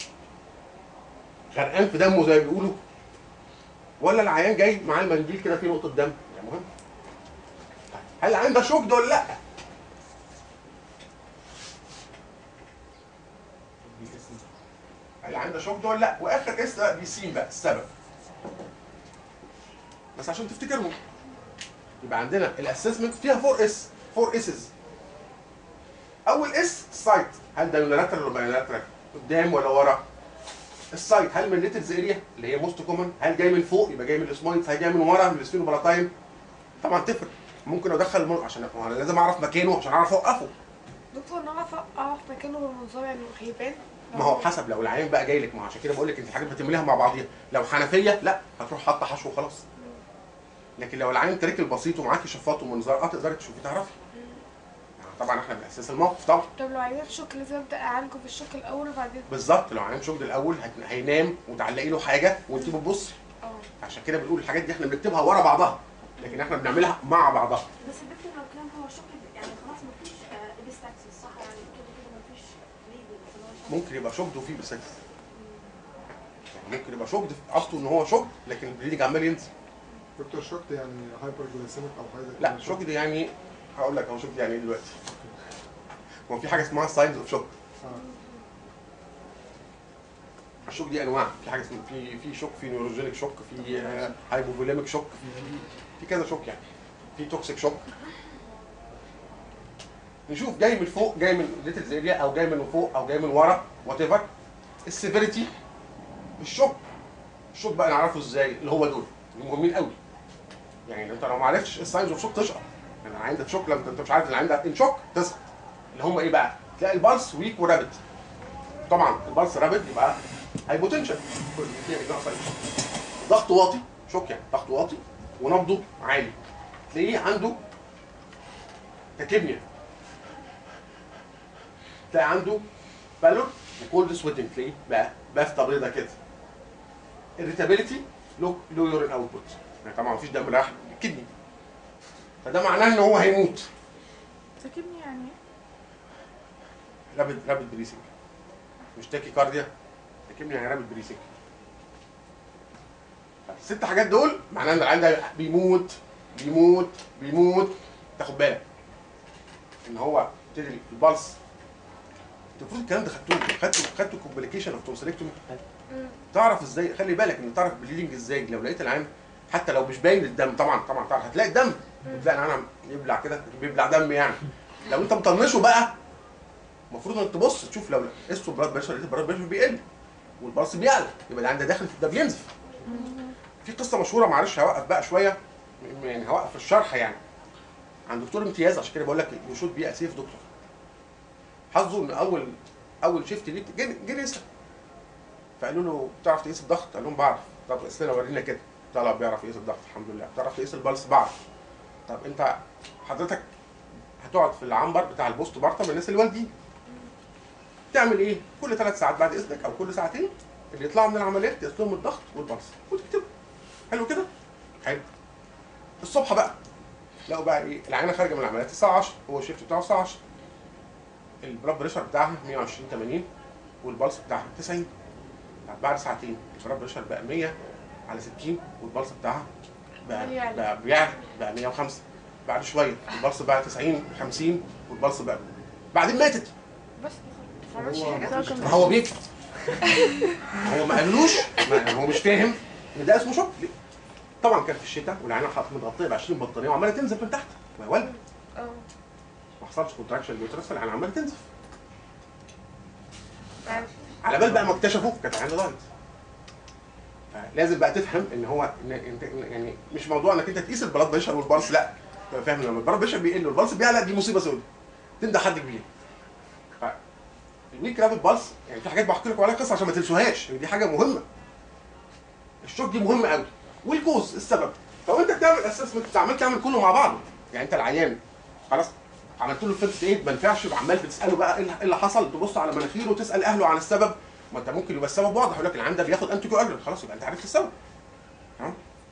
غرقان في دمه زي ما بيقولوا ولا العيان جاي معاه المنديل كده فيه نقطة دم؟ ده مهم طيب هل العيان ده شوك ده ولا لأ؟ هل عنده شوك ده ولا لا واخر اس بقى بيسين بقى السبب بس عشان تفتكرهم يبقى عندنا الاسسمنت فيها 4 اس 4 اسز اول اس السايت هل ده يونيلاترال ولا بايونيلاترال قدام ولا ورا السايت هل من الليتلز اريا اللي هي موست كومن هل جاي من فوق يبقى جاي من الاسمويدز هل جاي من ورا من السفينوبلاتاين طبعا تفرق ممكن ادخل المر... عشان ما انا لازم اعرف مكانه عشان اعرف اوقفه دكتور نعرف اقف مكانه بالمنظار يعني هيبان ما هو حسب لو العيان بقى جاي لك ما هو عشان كده بقول لك انت حاجات بتعمليها مع بعضيها لو حنفيه لا هتروح حاطه حشو وخلاص لكن لو العيان تريكل بسيط ومعاكي شفاط ومنظار اه تقدري تشوفي تعرفي طبعا احنا بنأسس الموقف طبعا طب لو عيان شوك لازم ابدا اعالجه في الشوك الاول وبعدين بالظبط لو عيان شغل الاول هت- هينام وتعلقي له حاجه وانت بتبصي اه عشان كده بنقول الحاجات دي احنا بنكتبها ورا بعضها لكن احنا بنعملها مع بعضها بس الدكتور لو كان هو شوك يعني خلاص مفيش ابيستاكسس صح يعني كده كده مفيش ليبل ممكن يبقى شوكد وفيه بسكس يعني ممكن يبقى شوكد اصله ان هو شوك لكن البليدنج عمال ينزل دكتور شوكت يعني هايبر جلايسيميك او حاجه زي لا كده. شوك دي يعني هقول لك هو شوك دي يعني ايه دلوقتي هو في حاجه اسمها ساينز اوف شوك اه الشوك دي انواع في حاجه اسمها في في شوك في نيوروجينيك شوك في آه، هايبوفوليميك شوك في في كذا شوك يعني في توكسيك شوك نشوف جاي من فوق جاي من ليتلز اريا او جاي من فوق او جاي من ورا وات ايفر السيفيريتي الشوك الشوك بقى نعرفه ازاي اللي هو دول اللي مهمين قوي يعني انت لو ما عرفتش الساينز اوف شوك تشقى يعني عندك شوك لما انت مش عارف ان عندك ان شوك تسقط اللي هم ايه بقى؟ تلاقي البلس ويك ورابد طبعا البلس رابد يبقى هايبوتنشن كل دي ناقصه ضغط واطي شوك يعني ضغط واطي ونبضه عالي تلاقيه عنده تكيميا تلاقي عنده بالور وكولد سويتنج تلاقيه بقى بافتة بيضة كده irritability لو لو يورين اوتبوت يعني طبعا مفيش دم رايح الكدني فده معناه ان هو هيموت ساكنني يعني رابد رابد بريسنج مش تاكي كارديا تكيميا يعني رابد بريسنج الست حاجات دول معناه ان العيان ده بيموت بيموت بيموت تاخد بالك ان هو يبتدي البلس انت المفروض الكلام ده خدتوه خدتوا خدتوا كومبليكيشن اوف توسلكتومي تعرف ازاي خلي بالك ان تعرف بليدنج ازاي لو لقيت العين حتى لو مش باين الدم طبعا طبعا تعرف هتلاقي الدم تلاقي العين يبلع كده بيبلع دم يعني لو انت مطنشه بقى المفروض انك تبص تشوف لو قسوا البلاد بريشر لقيت البلاد بريشر بيقل والبلس بيعلى يبقى العين ده داخل في ده بينزف في قصه مشهوره معلش هوقف بقى شويه يعني هوقف في الشرح يعني عند دكتور امتياز عشان كده بقول لك يو شود بي سيف دكتور حظه ان اول اول شيفت ليه جه جه يسال فقالوا له بتعرف تقيس الضغط؟ قال لهم بعرف طب قيس لنا ورينا كده طلع بيعرف يقيس الضغط الحمد لله بتعرف تقيس البلس بعرف طب انت حضرتك هتقعد في العنبر بتاع البوست بارتم الناس اللي والدين تعمل ايه؟ كل ثلاث ساعات بعد اذنك او كل ساعتين اللي يطلعوا من العمليات تقيس لهم الضغط والبلس وتكتبه حلو كده؟ حلو الصبح بقى لقوا بقى ايه العينه خارجه من العمليات الساعه 10 هو الشيفت بتاعه الساعه 10 البلاد بريشر بتاعها 120 80 والبلس بتاعها 90 بعد ساعتين البلاد بريشر بقى 100 على 60 والبلس بتاعها بقى بيعلى. بقى بيعلى بقى 105 بعد شويه البلس بقى 90 50 والبلس بقى بعدين ماتت بس ما عملش هو حاجه مفيش ما هو بيكتب هو ما قالوش ما هو مش فاهم ان ده اسمه شوك طبعا كان في الشتاء والعينه حاطه متغطيه ب 20 بطانيه وعماله تنزف من تحت ما هي والده اه ما حصلش كونتراكشن اليوترس العينه عماله تنزف عارف. على بال بقى ما اكتشفوا كانت العينه ضاعت فلازم بقى تفهم ان هو إن انت يعني مش موضوع انك انت تقيس البلاد بريشر والبلس لا تبقى فاهم لما البلاد بريشر بيقل والبلس بيعلى دي مصيبه سوداء تندى حد كبير ف الويك رابid بلس يعني في حاجات بحكي لكم عليها قصه عشان ما تنسوهاش دي حاجه مهمه الشوك دي مهمه قوي والكوز السبب فلو انت بتعمل اسسمنت عمال تعمل كله مع بعضه يعني انت العيان خلاص عملت له الفيرست ايد ما نفعش يبقى عمال بتساله بقى ايه اللي- إيه اللي حصل تبص على مناخيره وتسال اهله عن السبب ما انت ممكن يبقى السبب واضح يقول لك العيان ده بياخد انتي كواجولانت خلاص يبقى انت عرفت السبب تمام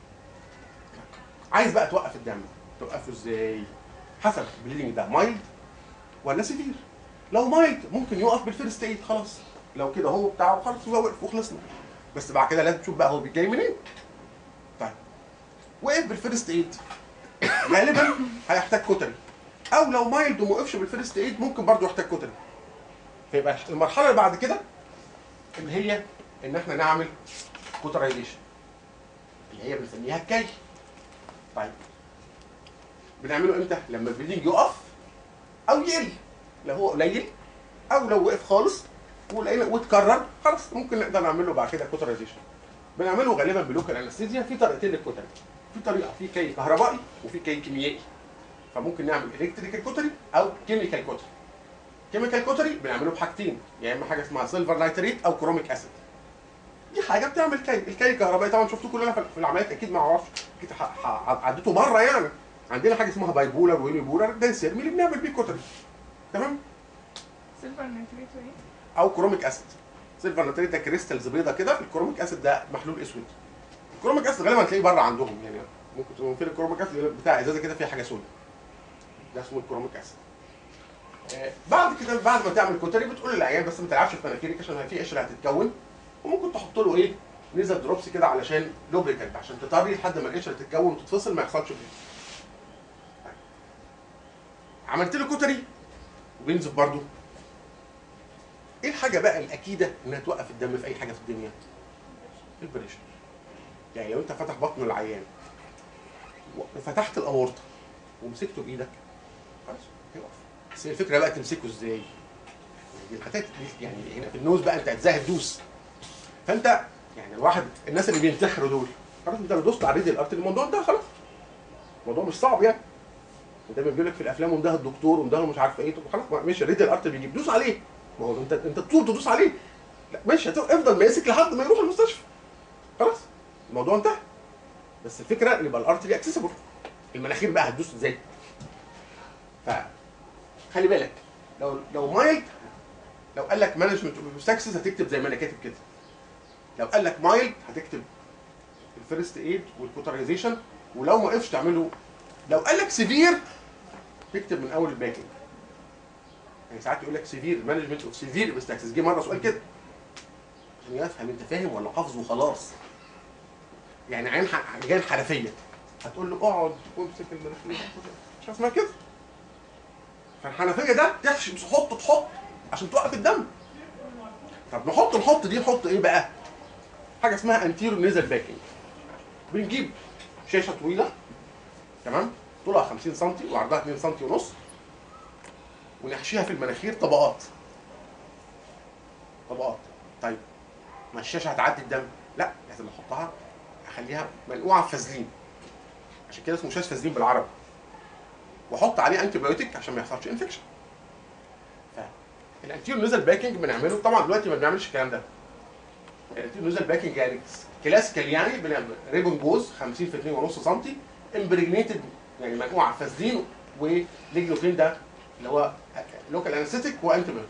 عايز بقى توقف الدم توقفه ازاي حسب البليدنج ده مايلد ولا سيفير لو مايلد ممكن يقف بالفيرست ايد خلاص لو كده هو بتاعه خلاص هو وقف وخلصنا بس بعد كده لازم تشوف بقى هو جاي منين طيب وقف بالفيرست ايد غالبا هيحتاج كتري او لو مايلد وما وقفش بالفيرست ايد ممكن برضه يحتاج كتري فيبقى المرحله اللي بعد كده اللي هي ان احنا نعمل كوترايزيشن اللي هي بنسميها الكي طيب بنعمله امتى لما البليدنج يقف او يقل لو هو قليل او لو وقف خالص ولقينا واتكرر خلاص ممكن نقدر نعمل له بعد كده كوترايزيشن بنعمله غالبا بلوكال انستيزيا في طريقتين للكوتري في طريقه في كي كهربائي وفي كي كيميائي فممكن نعمل الكتريكال كوتري او كيميكال كوتري كيميكال كوتري بنعمله بحاجتين يا اما حاجه اسمها سيلفر نايتريت او كروميك اسيد دي حاجه بتعمل كي الكي الكهربائي طبعا شفتوه كلنا في في العمليات اكيد ما اعرفش اكيد ح- ح- عديته مره يعني عندنا حاجه اسمها باي بولر ويلي بولر ده السيرمي اللي بنعمل بيه كوتري تمام سيلفر نيتريت وايه؟ او كروميك اسيد سيلفر نايتريت ده كريستالز بيضه كده الكروميك اسيد ده محلول اسود الكروميك اسيد غالبا هتلاقيه بره عندهم يعني ممكن تكون فين الكروميك اسيد بتاع ازازه كده فيها حاجه سوداء ده اسمه الكروميك اسيد آه، بعد كده بعد ما تعمل كوتري بتقول للعيان بس ما تلعبش في مناخيرك عشان في قشره هتتكون وممكن تحط له ايه نزل دروبس كده علشان لوبريكانت عشان تطري لحد ما القشره تتكون وتتفصل ما يحصلش فيه عملت له كوتري وبينزف برضه ايه الحاجه بقى الاكيده انها توقف الدم في اي حاجه في الدنيا البريشر يعني لو انت فاتح بطن العيان وفتحت الاورطه ومسكته بايدك خلاص هيقف بس هي الفكره بقى تمسكه ازاي دي الحاجات دي يعني هنا في النوز بقى انت هتزاهد تدوس فانت يعني الواحد الناس اللي بينتحروا دول خلاص انت لو دوست على ريدي الارتري الموضوع انتهى خلاص الموضوع مش صعب يعني دايما بيقول لك في الافلام ومده الدكتور ومده مش عارف ايه طب خلاص ما- ماشي ريدي الارتري بيجيب دوس عليه ما هو انت انت تطول تدوس عليه لا ماشي هت- افضل ماسك لحد ما يروح المستشفى خلاص الموضوع انتهى بس الفكره يبقى الارتري اكسسبل المناخير بقى هتدوس ازاي ف خلي بالك لو لو مايلد لو قال لك مانجمنت اوف هتكتب زي ما انا كاتب كده لو قال لك مايلد هتكتب الفيرست ايد والكوترايزيشن ولو ما وقفش تعمله لو قال لك سيفير تكتب من اول الباكينج يعني ساعات يقول لك سيفير مانجمنت اوف سيفير ابستاكسس جه مره سؤال كده عشان يفهم انت فاهم ولا حافظ وخلاص يعني عين ح- عين حنفيه هتقول له اقعد وامسك المناخير مش اسمها كده فالحنفيه ده تحشي تحط تحط عشان توقف الدم طب نحط نحط دي نحط ايه بقى؟ حاجه اسمها انتيرو نيزل باكينج بنجيب شاشه طويله تمام طولها 50 سم وعرضها 2 سم ونص ونحشيها في المناخير طبقات طبقات طيب ما الشاشه هتعدي الدم لا لازم احطها اخليها منقوعه في فازلين عشان كده اسمه شاش فازلين بالعربي واحط عليه انتي بايوتيك عشان ما يحصلش انفكشن فالانتيرو نزل باكينج بنعمله طبعا دلوقتي ما بنعملش الكلام ده الانتيرو نزل باكينج يعني كلاسيكال يعني بنعمل ريبون جوز 50 في 2 ونص سم امبريجنيتد يعني منقوع فازلين وليجلوفين ده اللي هو لوكال انستيك وانتي بايوتيك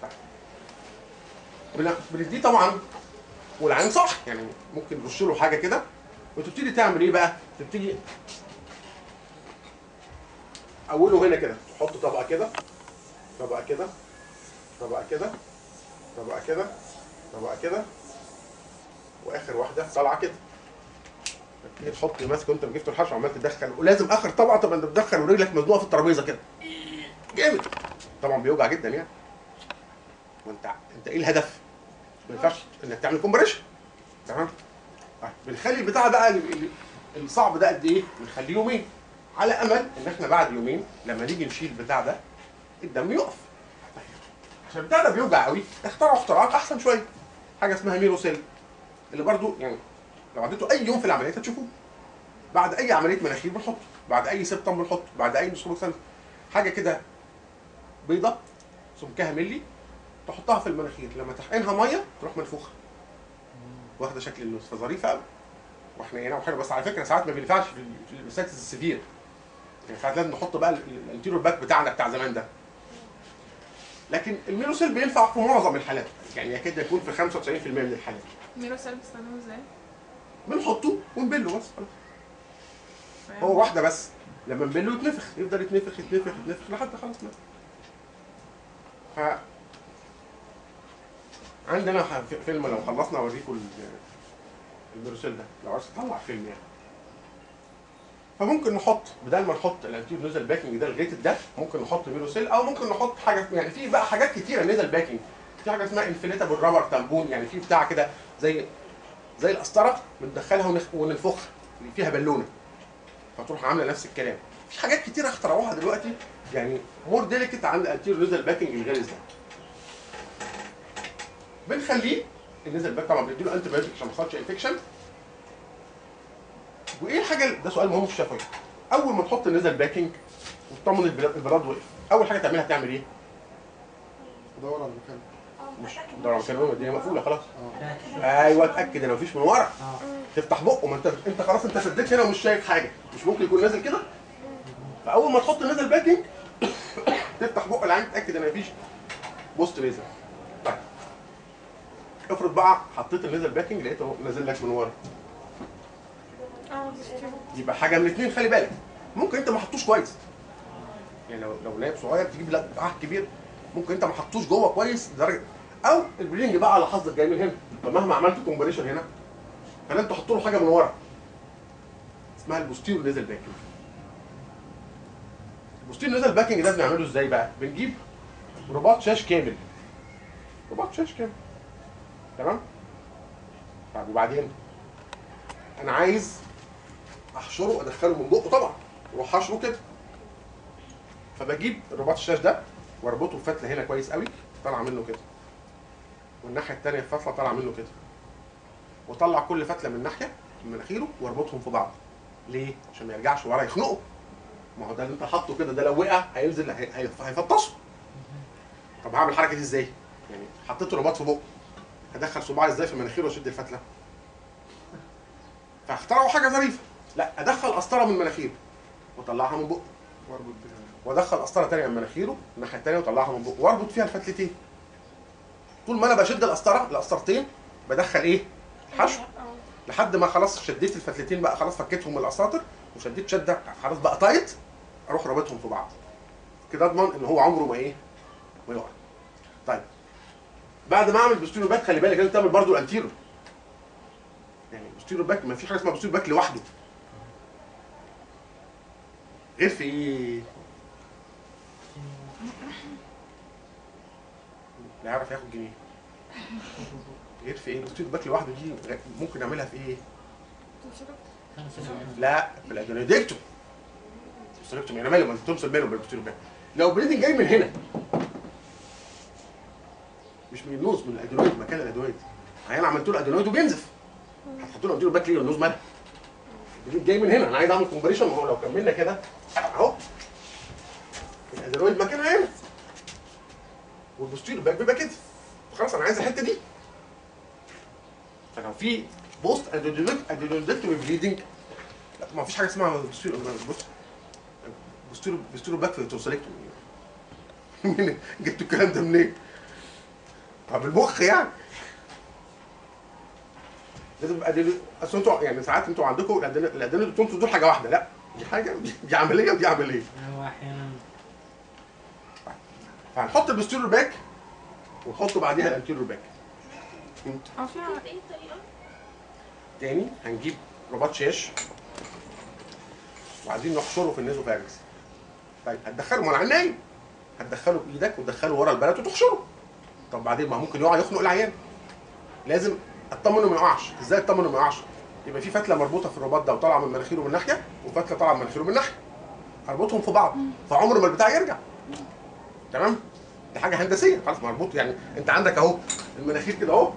بن- بنديه طبعا والعين صح يعني ممكن نرش له حاجه كده وتبتدي تعمل ايه بقى؟ تبتدي اوله هنا كده تحط طبقه كده طبقه كده طبقه كده طبقه كده طبقه كده واخر واحده طالعه كده تبتدي تحط ماسك وانت جبت الحشو عمال تدخل ولازم اخر طبقه تبقى انت بتدخل ورجلك مزنوقه في الترابيزه كده جامد طبعا بيوجع جدا يعني وانت انت ايه الهدف؟ ما ينفعش انك تعمل كومبريشن تمام؟ طيب بنخلي البتاع بقى ال- ال- الصعب ده قد ايه؟ بنخليه يومين على امل ان احنا بعد يومين لما نيجي نشيل البتاع ده الدم يقف طيب عشان البتاع ده بيوجع قوي اخترعوا اختراعات احسن شويه حاجه اسمها ميروسيل اللي برضو يعني لو عديتوا اي يوم في العمليات هتشوفوه بعد اي عمليه مناخير بنحطه بعد اي سبتم بنحطه بعد اي نسخه حاجه كده بيضه سمكها ملي تحطها في المناخير لما تحقنها ميه تروح منفوخه واخده شكل النص فظريفه قوي واحنا هنا وحلو بس على فكره ساعات ما بينفعش في ال- في البساتس السفير يعني ساعات لازم نحط بقى ال- ال- الانتيرو باك بتاعنا بتاع زمان ده لكن الميروسيل بينفع في معظم الحالات يعني يكاد يكون في 95% من الحالات ميرو سيل بتستخدمه ازاي؟ بنحطه ونبله بس خلاص فاهم؟ هو واحده بس لما نبله يتنفخ يفضل يتنفخ يتنفخ يتنفخ لحد خلاص مات ف عندنا ح- في- فيلم لو خلصنا اوريكم ال- الميروسيل ده لو عايز تطلع فيلم يعني فممكن نحط بدل ما نحط الانتير نزل باكينج ده الريتد ده ممكن نحط ميروسيل او ممكن نحط حاجه يعني في بقى حاجات كتيره نزل باكينج في حاجه اسمها انفليتابل رابر تامبون يعني في بتاع كده زي زي القسطره بندخلها ونخ- وننفخها اللي فيها بالونه فتروح عامله نفس الكلام في حاجات كتير اخترعوها دلوقتي يعني مور ديليكت عن الانتير نزل باكينج الغلس ده بنخليه النزل باك طبعا بنديله انتي بايوتيك عشان ما يحصلش انفكشن وايه الحاجه ده سؤال مهم في الشفوي اول ما تحط النزل باكينج وتطمن البلاد البلاد وقف اول حاجه تعملها تعمل ايه؟ ادور على المكان اه مش متأكد دور على مفيش مكان الدنيا مقفوله خلاص اه ايوه اتاكد ان مفيش من ورا اه تفتح بقه ما انت انت خلاص انت سديت هنا ومش شايف حاجه مش ممكن يكون نازل كده فاول ما تحط النزل باكينج تفتح بق العين تتاكد ان مفيش بوست نزل طيب افرض بقى حطيت النزل باكينج لقيته نازل لك من ورا اه بستيرو يبقى حاجه من الاثنين خلي بالك ممكن انت ما حطوش كويس يعني لو لو نايب صغير تجيب لك بتاع كبير ممكن انت ما حطوش جوه كويس لدرجه او البرينج بقى على حظك جاي من هنا فمهما عملت كومبريشن هنا فلازم تحط له حاجه من ورا اسمها البوستيرو نزل باكينج البوستيرو نزل باكينج ده بنعمله ازاي بقى بنجيب رباط شاش كامل رباط شاش كامل تمام طب وبعدين انا عايز احشره وادخله من بقه طبعا واروح حشره كده فبجيب رباط الشاش ده واربطه بفتله هنا كويس قوي طالع منه كده والناحيه الثانيه الفتله طالعه منه كده واطلع كل فتله من ناحيه من مناخيره واربطهم في بعض ليه عشان ما يرجعش ورا يخنقه ما هو ده اللي انت حاطه كده ده لو وقع هينزل هي- هي- هيفطسه طب هعمل الحركه دي ازاي يعني حطيت رباط في بقه هدخل صباعي ازاي في مناخيره واشد الفتله فاخترعوا حاجه ظريفه لا ادخل قسطره من مناخيره واطلعها من بقه واربط بيها وادخل قسطره ثانيه من مناخيره الناحيه الثانيه واطلعها من بقه واربط فيها الفتلتين طول ما انا بشد القسطره القسطرتين بدخل ايه حشو اه لحد ما خلاص شديت الفتلتين بقى خلاص فكيتهم من الاساطر وشديت شده خلاص بقى تايت اروح رابطهم في بعض كده اضمن ان هو عمره ما ايه ما يقع طيب بعد ما اعمل بستيرو باك خلي بالك لازم تعمل برضو الانتيرو يعني بوستيريور باك ما فيش حاجه اسمها بوستيريور باك لوحده غير في ايه؟ لا يعرف ياخد جنيه غير في ايه؟ بوستيريور باك لوحده دي ممكن نعملها في ايه؟ لا في الادرينالدكتوم الادرينالدكتوم يعني مالي ما انت تمثل بينه بالبوستيريور باك لو بريدنج جاي من هنا مش من النوز من الادينويد مكان الادينويد انا عملت له ادينويد وبينزف هتحط له ادينويد باك ليه النوز مالها الجديد جاي من هنا انا عايز اعمل كومبريشن ما هو لو كملنا كده اهو الادينويد مكانها هنا والبوستيريور باك بيبقى كده خلاص انا عايز الحته دي فلو في بوست ادينويدكتومي بليدنج لا ما فيش حاجه اسمها بوستيريور بص بوستيريور بوستيريور باك في توصلكتومي منين جبتوا الكلام ده منين؟ طب المخ يعني لازم يبقى دي اصل انتوا يعني ساعات انتوا عندكم الادرينال تومتو دول حاجه واحده لا دي حاجه دي عمليه ودي عمليه هو احيانا فهنحط البوستيريور باك ونحط بعديها الانتيريور باك اه في ايه الطريقه؟ تاني هنجيب رباط شاش وعايزين نحشره في النيزوفارنكس طيب هتدخله ما انا نايم هتدخله بايدك وتدخله ورا البلد وتحشره طب بعدين ما ممكن يقع يخنق العيان لازم اطمن انه ما يقعش ازاي اطمن انه ما يقعش يبقى في فتله مربوطه في الرباط ده وطالعه من مناخيره من ناحيه وفتله طالعه من مناخيره من ناحيه اربطهم في بعض فعمر ما البتاع يرجع تمام دي حاجه هندسيه خلاص مربوط يعني انت عندك اهو المناخير كده اهو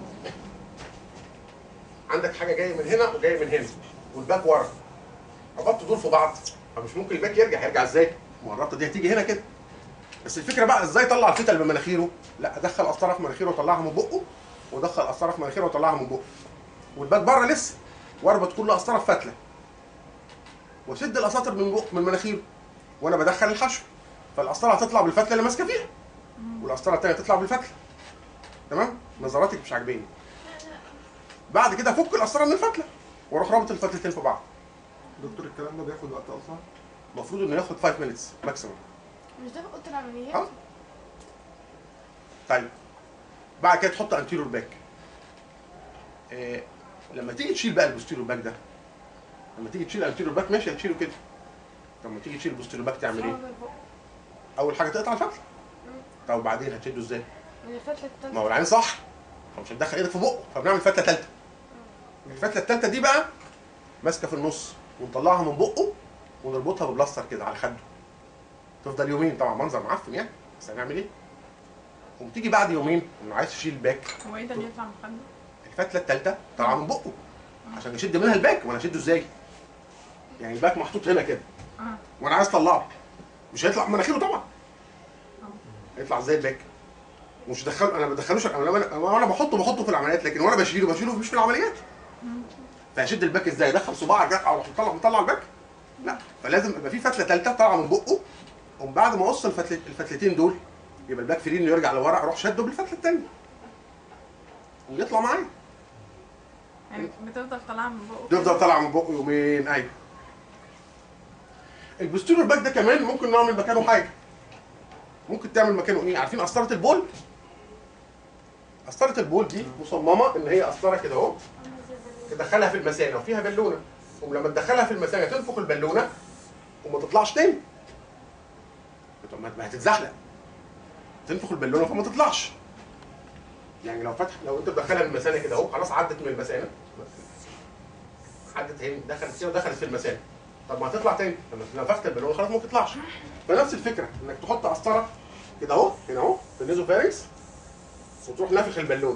عندك حاجه جايه من هنا وجايه من هنا والباك ورا ربطت دول في بعض فمش ممكن الباك يرجع هيرجع ازاي؟ ما هو الربطه دي هتيجي هنا كده بس الفكره بقى ازاي طلع الفتل من مناخيره؟ لا ادخل قسطره في مناخيره واطلعها من بقه وادخل قسطره في مناخيره واطلعها من بقه والباك بره لسه واربط كل قسطره في فتله واشد الاساطر من بق من مناخيره وانا بدخل الحشو فالقسطره هتطلع بالفتله اللي ماسكه فيها والقسطره الثانيه تطلع بالفتله تمام؟ نظراتك مش عاجباني بعد كده افك القسطره من الفتله واروح رابط الفتلتين في بعض دكتور الكلام ده بياخد وقت اصلا المفروض انه ياخد 5 مينتس ماكسيموم مش ده في اوضه العمليات؟ اه طيب بعد كده تحط انتيريور باك آه لما تيجي تشيل بقى البوستيريور باك ده لما تيجي تشيل الانتيريور باك ماشي هتشيله كده طب لما تيجي تشيل البوستيريور باك تعمل ايه؟ من البق. اول حاجه تقطع الفتله طب وبعدين هتشده ازاي؟ من الفتله ما التالتة هو العين صح فمش هتدخل ايدك في بقه فبنعمل فتله ثالثه الفتله الثالثه دي بقى ماسكه في النص ونطلعها من بقه ونربطها ببلاستر كده على خده تفضل يومين طبعا منظر معفن يعني بس هنعمل ايه؟ وتيجي بعد يومين انه عايز تشيل الباك هو ايه ده اللي يطلع من خده؟ الفتله الثالثه طالعه من بقه عشان يشد منها الباك وانا اشده ازاي؟ يعني الباك محطوط هنا كده اه وانا عايز اطلعه مش هيطلع من مناخيره طبعا هيطلع ازاي الباك مش دخل انا ما بدخلوش انا لما انا انا بحطه بحطه في العمليات لكن وانا بشيله بشيله مش في العمليات فهشد الباك ازاي ادخل صباعي كده اروح مطلع مطلع الباك لا فلازم يبقى في فتله ثالثه طالعه من بقه ومن بعد ما اقص الفتل الفتلتين دول يبقى الباك فري انه يرجع لورا اروح شده بالفتله الثانيه ويطلع معايا يعني بتفضل طالعه من بقه يفضل طالع من بقه يومين ايوه البوستيريور باك ده كمان ممكن نعمل مكانه حاجه ممكن تعمل مكانه ايه عارفين قسطره البول قسطره البول دي مصممه ان هي قسطره كده اهو تدخلها في المثانه وفيها بالونه ولما تدخلها في المثانه تنفخ البالونه وما تطلعش تاني طب ما ما هتتزحلق تنفخ البالونه فما تطلعش يعني لو فتح لو انت مدخلها من المثانه كده اهو خلاص عدت من المثانه عدت هي دخلت كده ودخلت في المثانه طب ما هتطلع تاني لما نفخت البالونه خلاص ما تطلعش فنفس الفكره انك تحط قسطره كده اهو هنا اهو في النيزوفارينكس وتروح نافخ البالونه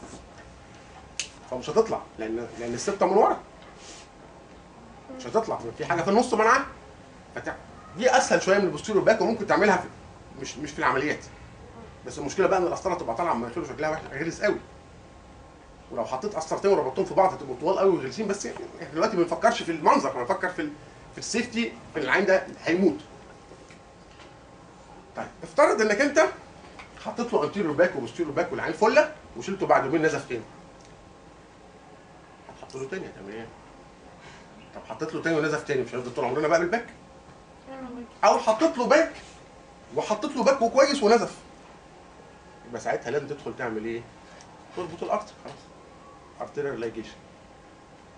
فمش هتطلع لان لان السبته من ورا مش هتطلع في حاجه في النص منعها فتع... دي اسهل شويه من البوستيريور باك وممكن تعملها في مش مش في العمليات بس المشكله بقى ان القسطره تبقى طالعه من مناخيره شكلها وحش غلس قوي ولو حطيت قسطرتين وربطتهم في بعض هتبقوا طوال قوي وغلسين بس يعني احنا دلوقتي ما بنفكرش في المنظر احنا بنفكر في ال... في السيفتي ان العين ده هيموت طيب افترض انك انت حطيت له انتيريور باك وبوستيريور باك والعين فله وشلته بعد يومين نزف تاني هتحط له تاني هتعمل ايه؟ طب حطيت له تاني ونزف تاني مش هنفضل طول عمرنا بقى بالباك او حطيت له باك وحطيت له باك وكويس ونزف يبقى ساعتها لازم تدخل تعمل ايه؟ تربط الارتر خلاص ارتيريال لايجيشن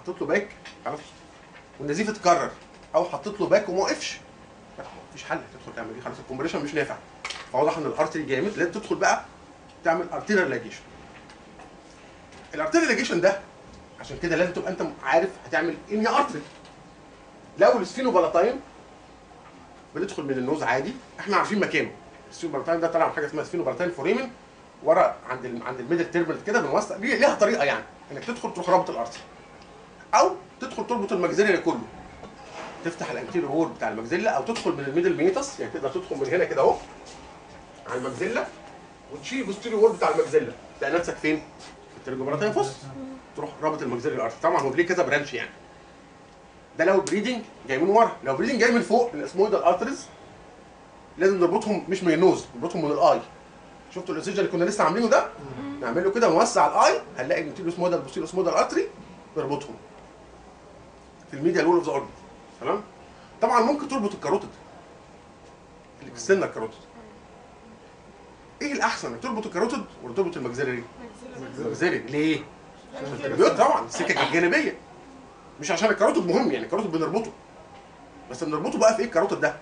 حطيت له باك خلاص والنزيف اتكرر او حطيت له باك وما وقفش لا، مفيش حل تدخل تعمل ايه خلاص الكومبريشن مش نافع فواضح ان الارتري جامد لازم تدخل بقى تعمل ارتيريال لاجيشن الارتيريال لاجيشن ده عشان كده لازم تبقى انت عارف هتعمل انهي ارتري لو السفينوبالاتاين بندخل من النوز عادي احنا عارفين مكانه السفينوبالاتاين ده طالع من حاجه اسمها سفينوبالاتاين فوريمن ورا عند ال عند الميدل تيرمينال كده بنوسط ليه- ليها طريقه يعني انك تدخل تروح رابط الارتري او تدخل تربط المجزري كله تفتح الانتيريور وول بتاع المجزله او تدخل من الميدل ميتس يعني تقدر تدخل من هنا كده اهو على المجزله وتشيل البوستيريور وول بتاع المجزله تلاقي نفسك فين؟ في الترجمبراتين فوس تروح رابط المجزري الارتري طبعا هو ليه كذا برانش يعني ده لو البريدنج جاي من ورا لو البريدنج جاي من فوق الاسمويدال ارتريز لازم نربطهم مش من النوز نربطهم من الاي شفتوا الانسجن اللي كنا لسه عاملينه ده نعمل له كده ونوسع الاي هنلاقي النوتيلوس اسمويدال بوستيريوس اسمويدال ارتري نربطهم في الميديا لول اوف ذا اوربت تمام طبعا ممكن تربط الكاروتيد الاكسترنال كاروتيد ايه الاحسن انك تربط الكاروتيد ولا تربط المجزري المجزري ليه عشان التربيوت طبعا السكك الجانبيه مش عشان الكاروتيد مهم يعني الكاروتيد بنربطه بس بنربطه بقى في ايه الكاروتيد ده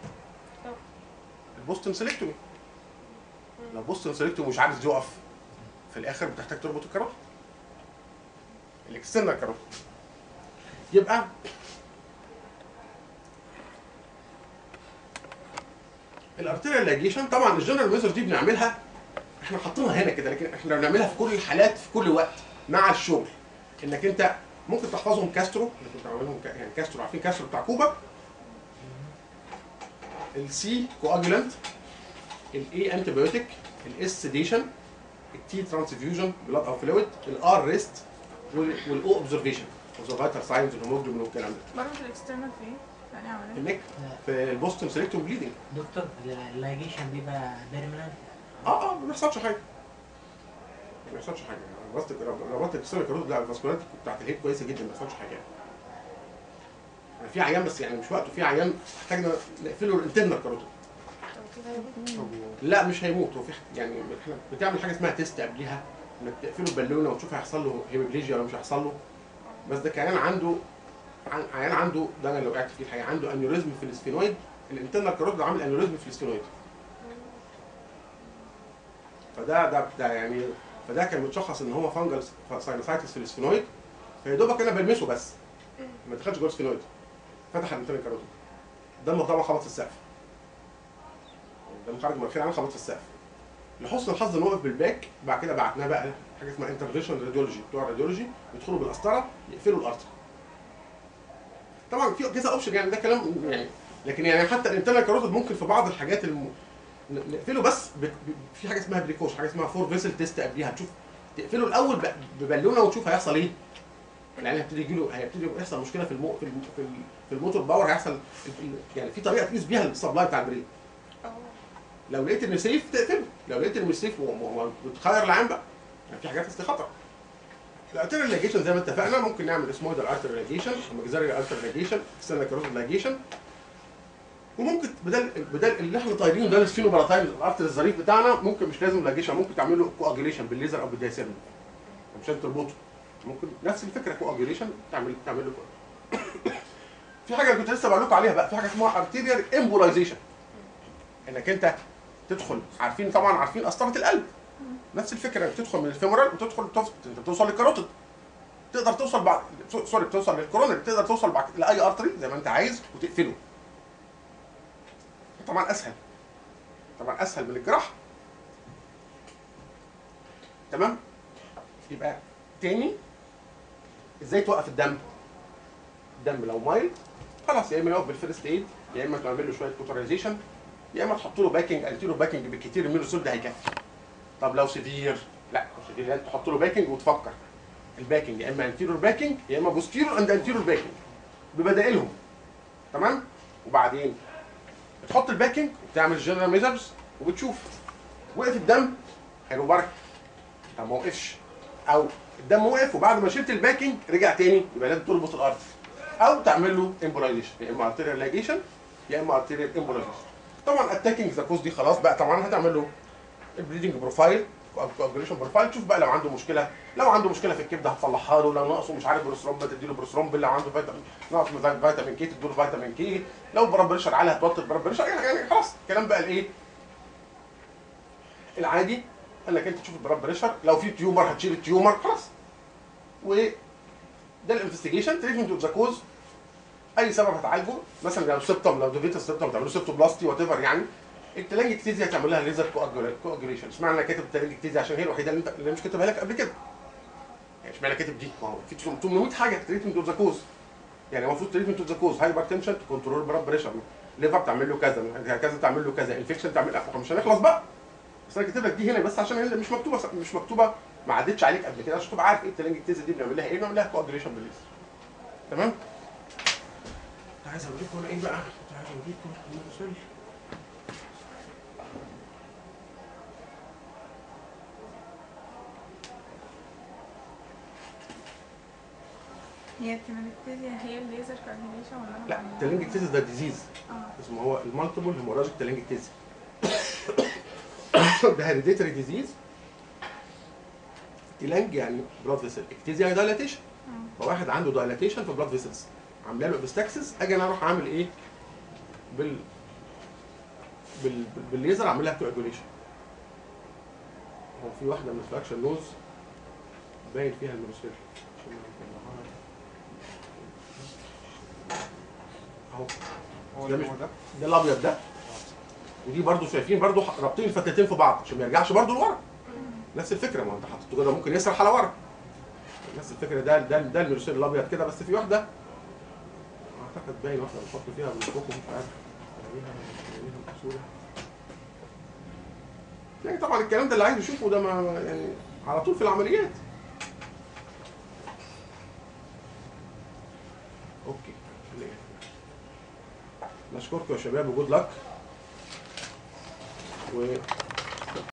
البوستن سيلكتومي لو بوستن سيلكتومي مش عايز يقف في الاخر بتحتاج تربط الكاروتيد الاكسترنال كاروتيد يبقى الارتيريال لاجيشن طبعا الجنرال ميثود دي بنعملها احنا حاطينها هنا كده لكن احنا بنعملها في كل الحالات في كل وقت مع الشغل انك انت ممكن تحفظهم كاسترو اللي كنت عاملهم ك- يعني كاسترو عارفين كاسترو بتاع كوبا السي كواجولانت الاي انتي بايوتيك الاس سيديشن التي ترانسفيوجن بلاد او فلويد الار ريست والاو اوبزرفيشن وذا ساينز والهيموجلوبين والكلام ده برضه الاكسترنال في ايه؟ يعني عمليه النك في البوستن سيلكتوم بليدنج دكتور اللايجيشن بيبقى بيرمننت اه اه ما بيحصلش حاجه ما بيحصلش حاجه ربطت ربطت السيرك كاروت لا الفاسكولات بتاعت الهيد كويسه جدا ما بيحصلش حاجه يعني في عيان بس يعني مش وقته في عيان محتاجنا نقفله الانترنال كاروتيد لا مش هيموت هو في ح- يعني احنا بتعمل حاجه اسمها تيست قبليها انك تقفله بالونه وتشوف هيحصل له هيموبليجيا ولا مش هيحصل له بس ده كان عنده عن- عيان عنده ده انا لو وقعت فيه الحقيقه عنده انيوريزم في السفينويد الانترنال كاروتيد عامل انيوريزم في السفينويد فده ده ده يعني فده كان متشخص ان هو فانجل ساينوسايتس في السفينويد فيا دوبك انا بلمسه بس ما دخلش جوه السفينويد فتح الانترنال كاروتيد دم طبعا خبط في السقف دم خرج من الخير عن خبط في السقف لحسن الحظ ان هو وقف بالباك بعد كده بعتناه بقى حاجه اسمها انترفيشن راديولوجي بتوع الراديولوجي يدخلوا بالقسطره يقفلوا الارتر طبعا في كذا اوبشن يعني ده كلام يعني لكن يعني حتى الانترنال كاروتيد ممكن في بعض الحاجات الم... ن- نقفله بس ب... ب... في حاجه اسمها بريكوش حاجه اسمها فور فيسل تيست قبليها تشوف تقفله الاول ب... ببالونه وتشوف هيحصل ايه يعني هيبتدي يجي له هيبتدي يحصل مشكله في المو... في, الم... في, ال... في الموتور باور هيحصل ال- ال- يعني في طريقه تقيس بيها السبلاي بتاع البريك لو لقيت انه سيف تقفله لو لقيت انه مش سيف و- و- وتخير العام بقى يعني في حاجات اصل خطر الارتيريال لاجيشن زي ما اتفقنا ممكن نعمل اسمويدال ارتيريال لاجيشن مجزري ارتيريال لاجيشن سنة كاروتيد لاجيشن وممكن بدل بدل اللي احنا طايرينه ده السفينوباراتايم الارتر الظريف بتاعنا ممكن مش لازم لاجيشن ممكن تعمل له كواجيليشن بالليزر او بالدايسيرم عشان تربطه ممكن نفس الفكره كواجيليشن تعمل تعمل له في حاجه كنت لسه بقول لكم عليها بقى في حاجه اسمها ارتيريال امبولايزيشن انك انت تدخل عارفين طبعا عارفين قسطره القلب نفس الفكره انك تدخل من الفيمورال وتدخل توف- انت بتوصل للكاروتيد تقدر توصل بعد سوري بتوصل للكورونر تقدر توصل بعد لاي ارتري زي ما انت عايز وتقفله طبعا اسهل طبعا اسهل من الجراحه تمام يبقى تاني ازاي توقف الدم الدم لو مايل خلاص يا اما يقف بالفيرست ايد يا اما تعمل له شويه كوترايزيشن يا اما تحط له باكينج انتيرو باكينج بالكتير الميلوسول ده هيكفي طب لو سيفير لا لو سيفير لازم تحط له باكينج وتفكر الباكينج يا اما انتيرور باكينج يا اما بوستيرور اند انتيرور باكينج ببدائلهم تمام وبعدين بتحط الباكينج وبتعمل الجنرال ميجرز وبتشوف وقف الدم حلو بركه طب ما وقفش او الدم وقف وبعد ما شلت الباكينج رجع تاني يبقى لازم تربط الارض او تعمل له امبولايزيشن يا اما ارتيريال لاجيشن يا اما ارتيريال امبولايزيشن طبعا اتاكينج ذا كوز دي خلاص بقى طبعا هتعمل له البريدنج بروفايل كواجوليشن بروفايل تشوف بقى لو عنده مشكله لو عنده مشكله في الكبده هتصلحها له لو ناقصه مش عارف بروسترومب تديله بروسترومب لو عنده فيتامين ناقص فيتامين كي تديله فيتامين كي لو براد بريشر عالي هتوطي براد بريشر يعني يعني خلاص الكلام بقى الايه العادي انك انت تشوف البلاد بريشر لو في تيومر هتشيل التيومر خلاص و ده الانفستيجيشن تريتمنت اوف ذا كوز اي سبب هتعالجه مثلا لو سيبتوم لو دوفيتس سيبتوم تعملوا سيبتوبلاستي وات ايفر يعني التلانجكتيزيا هتعمل لها ليزر كواجوليشن اشمعنى انا كاتب التلانجكتيزيا عشان هي الوحيده اللي انت اللي مش كاتبها لك قبل كده يعني اشمعنى كاتب دي ما هو في 800 حاجه تريتمنت اوف ذا كوز يعني المفروض تريتمنت اوف ذا كوز هايبر تنشن كنترول براد بريشر ليفر تعمل له كذا كذا تعمل له كذا انفكشن تعمل لا مش هنخلص بقى بس انا كاتب لك دي هنا بس عشان هي مش مكتوبه مش مكتوبه ما عدتش عليك قبل كده عشان تبقى عارف ايه التلانجكتيزيا دي بنعمل لها ايه بنعمل لها كواجوليشن بالليزر تمام كنت عايز اقول لكم ايه بقى كنت عايز اقول لكم المرسل هي التمنكتيزيا هي الليزر كوردينيشن ولا أنا لا بعمل- التلانجكتيزيس ده ديزيز اه اسمه هو المالتيبل هيموراجيك تلانجكتيزيا ده هيريديتري ديزيز تلانج يعني بلاد فيسل اكتيزيا يعني دايلاتيشن فواحد عنده دايلاتيشن في بلاد فيسلز عامله له ابستاكسس اجي انا اروح اعمل ايه بال بال بالليزر اعمل لها كواجوليشن هو في واحده من الفراكشن نوز باين فيها الميروسيل عشان ما نطلعها. اهو هو ده ده مش- هو ده ده الابيض ده ودي برضو شايفين برضو ح- رابطين الفتاتين في بعض عشان ما يرجعش برضو لورا نفس الفكره ما انت حطيته كده ممكن يسرح على ورا نفس الفكره ده ده ده الميروسيل الابيض كده بس في واحده اعتقد باين واحده بنحط فيها من فوق مش عارف نلاقيها نلاقيها بصوره يعني طبعا الكلام ده اللي عايز يشوفه ده ما يعني على طول في العمليات اوكي نشكركم يا شباب وجود لك و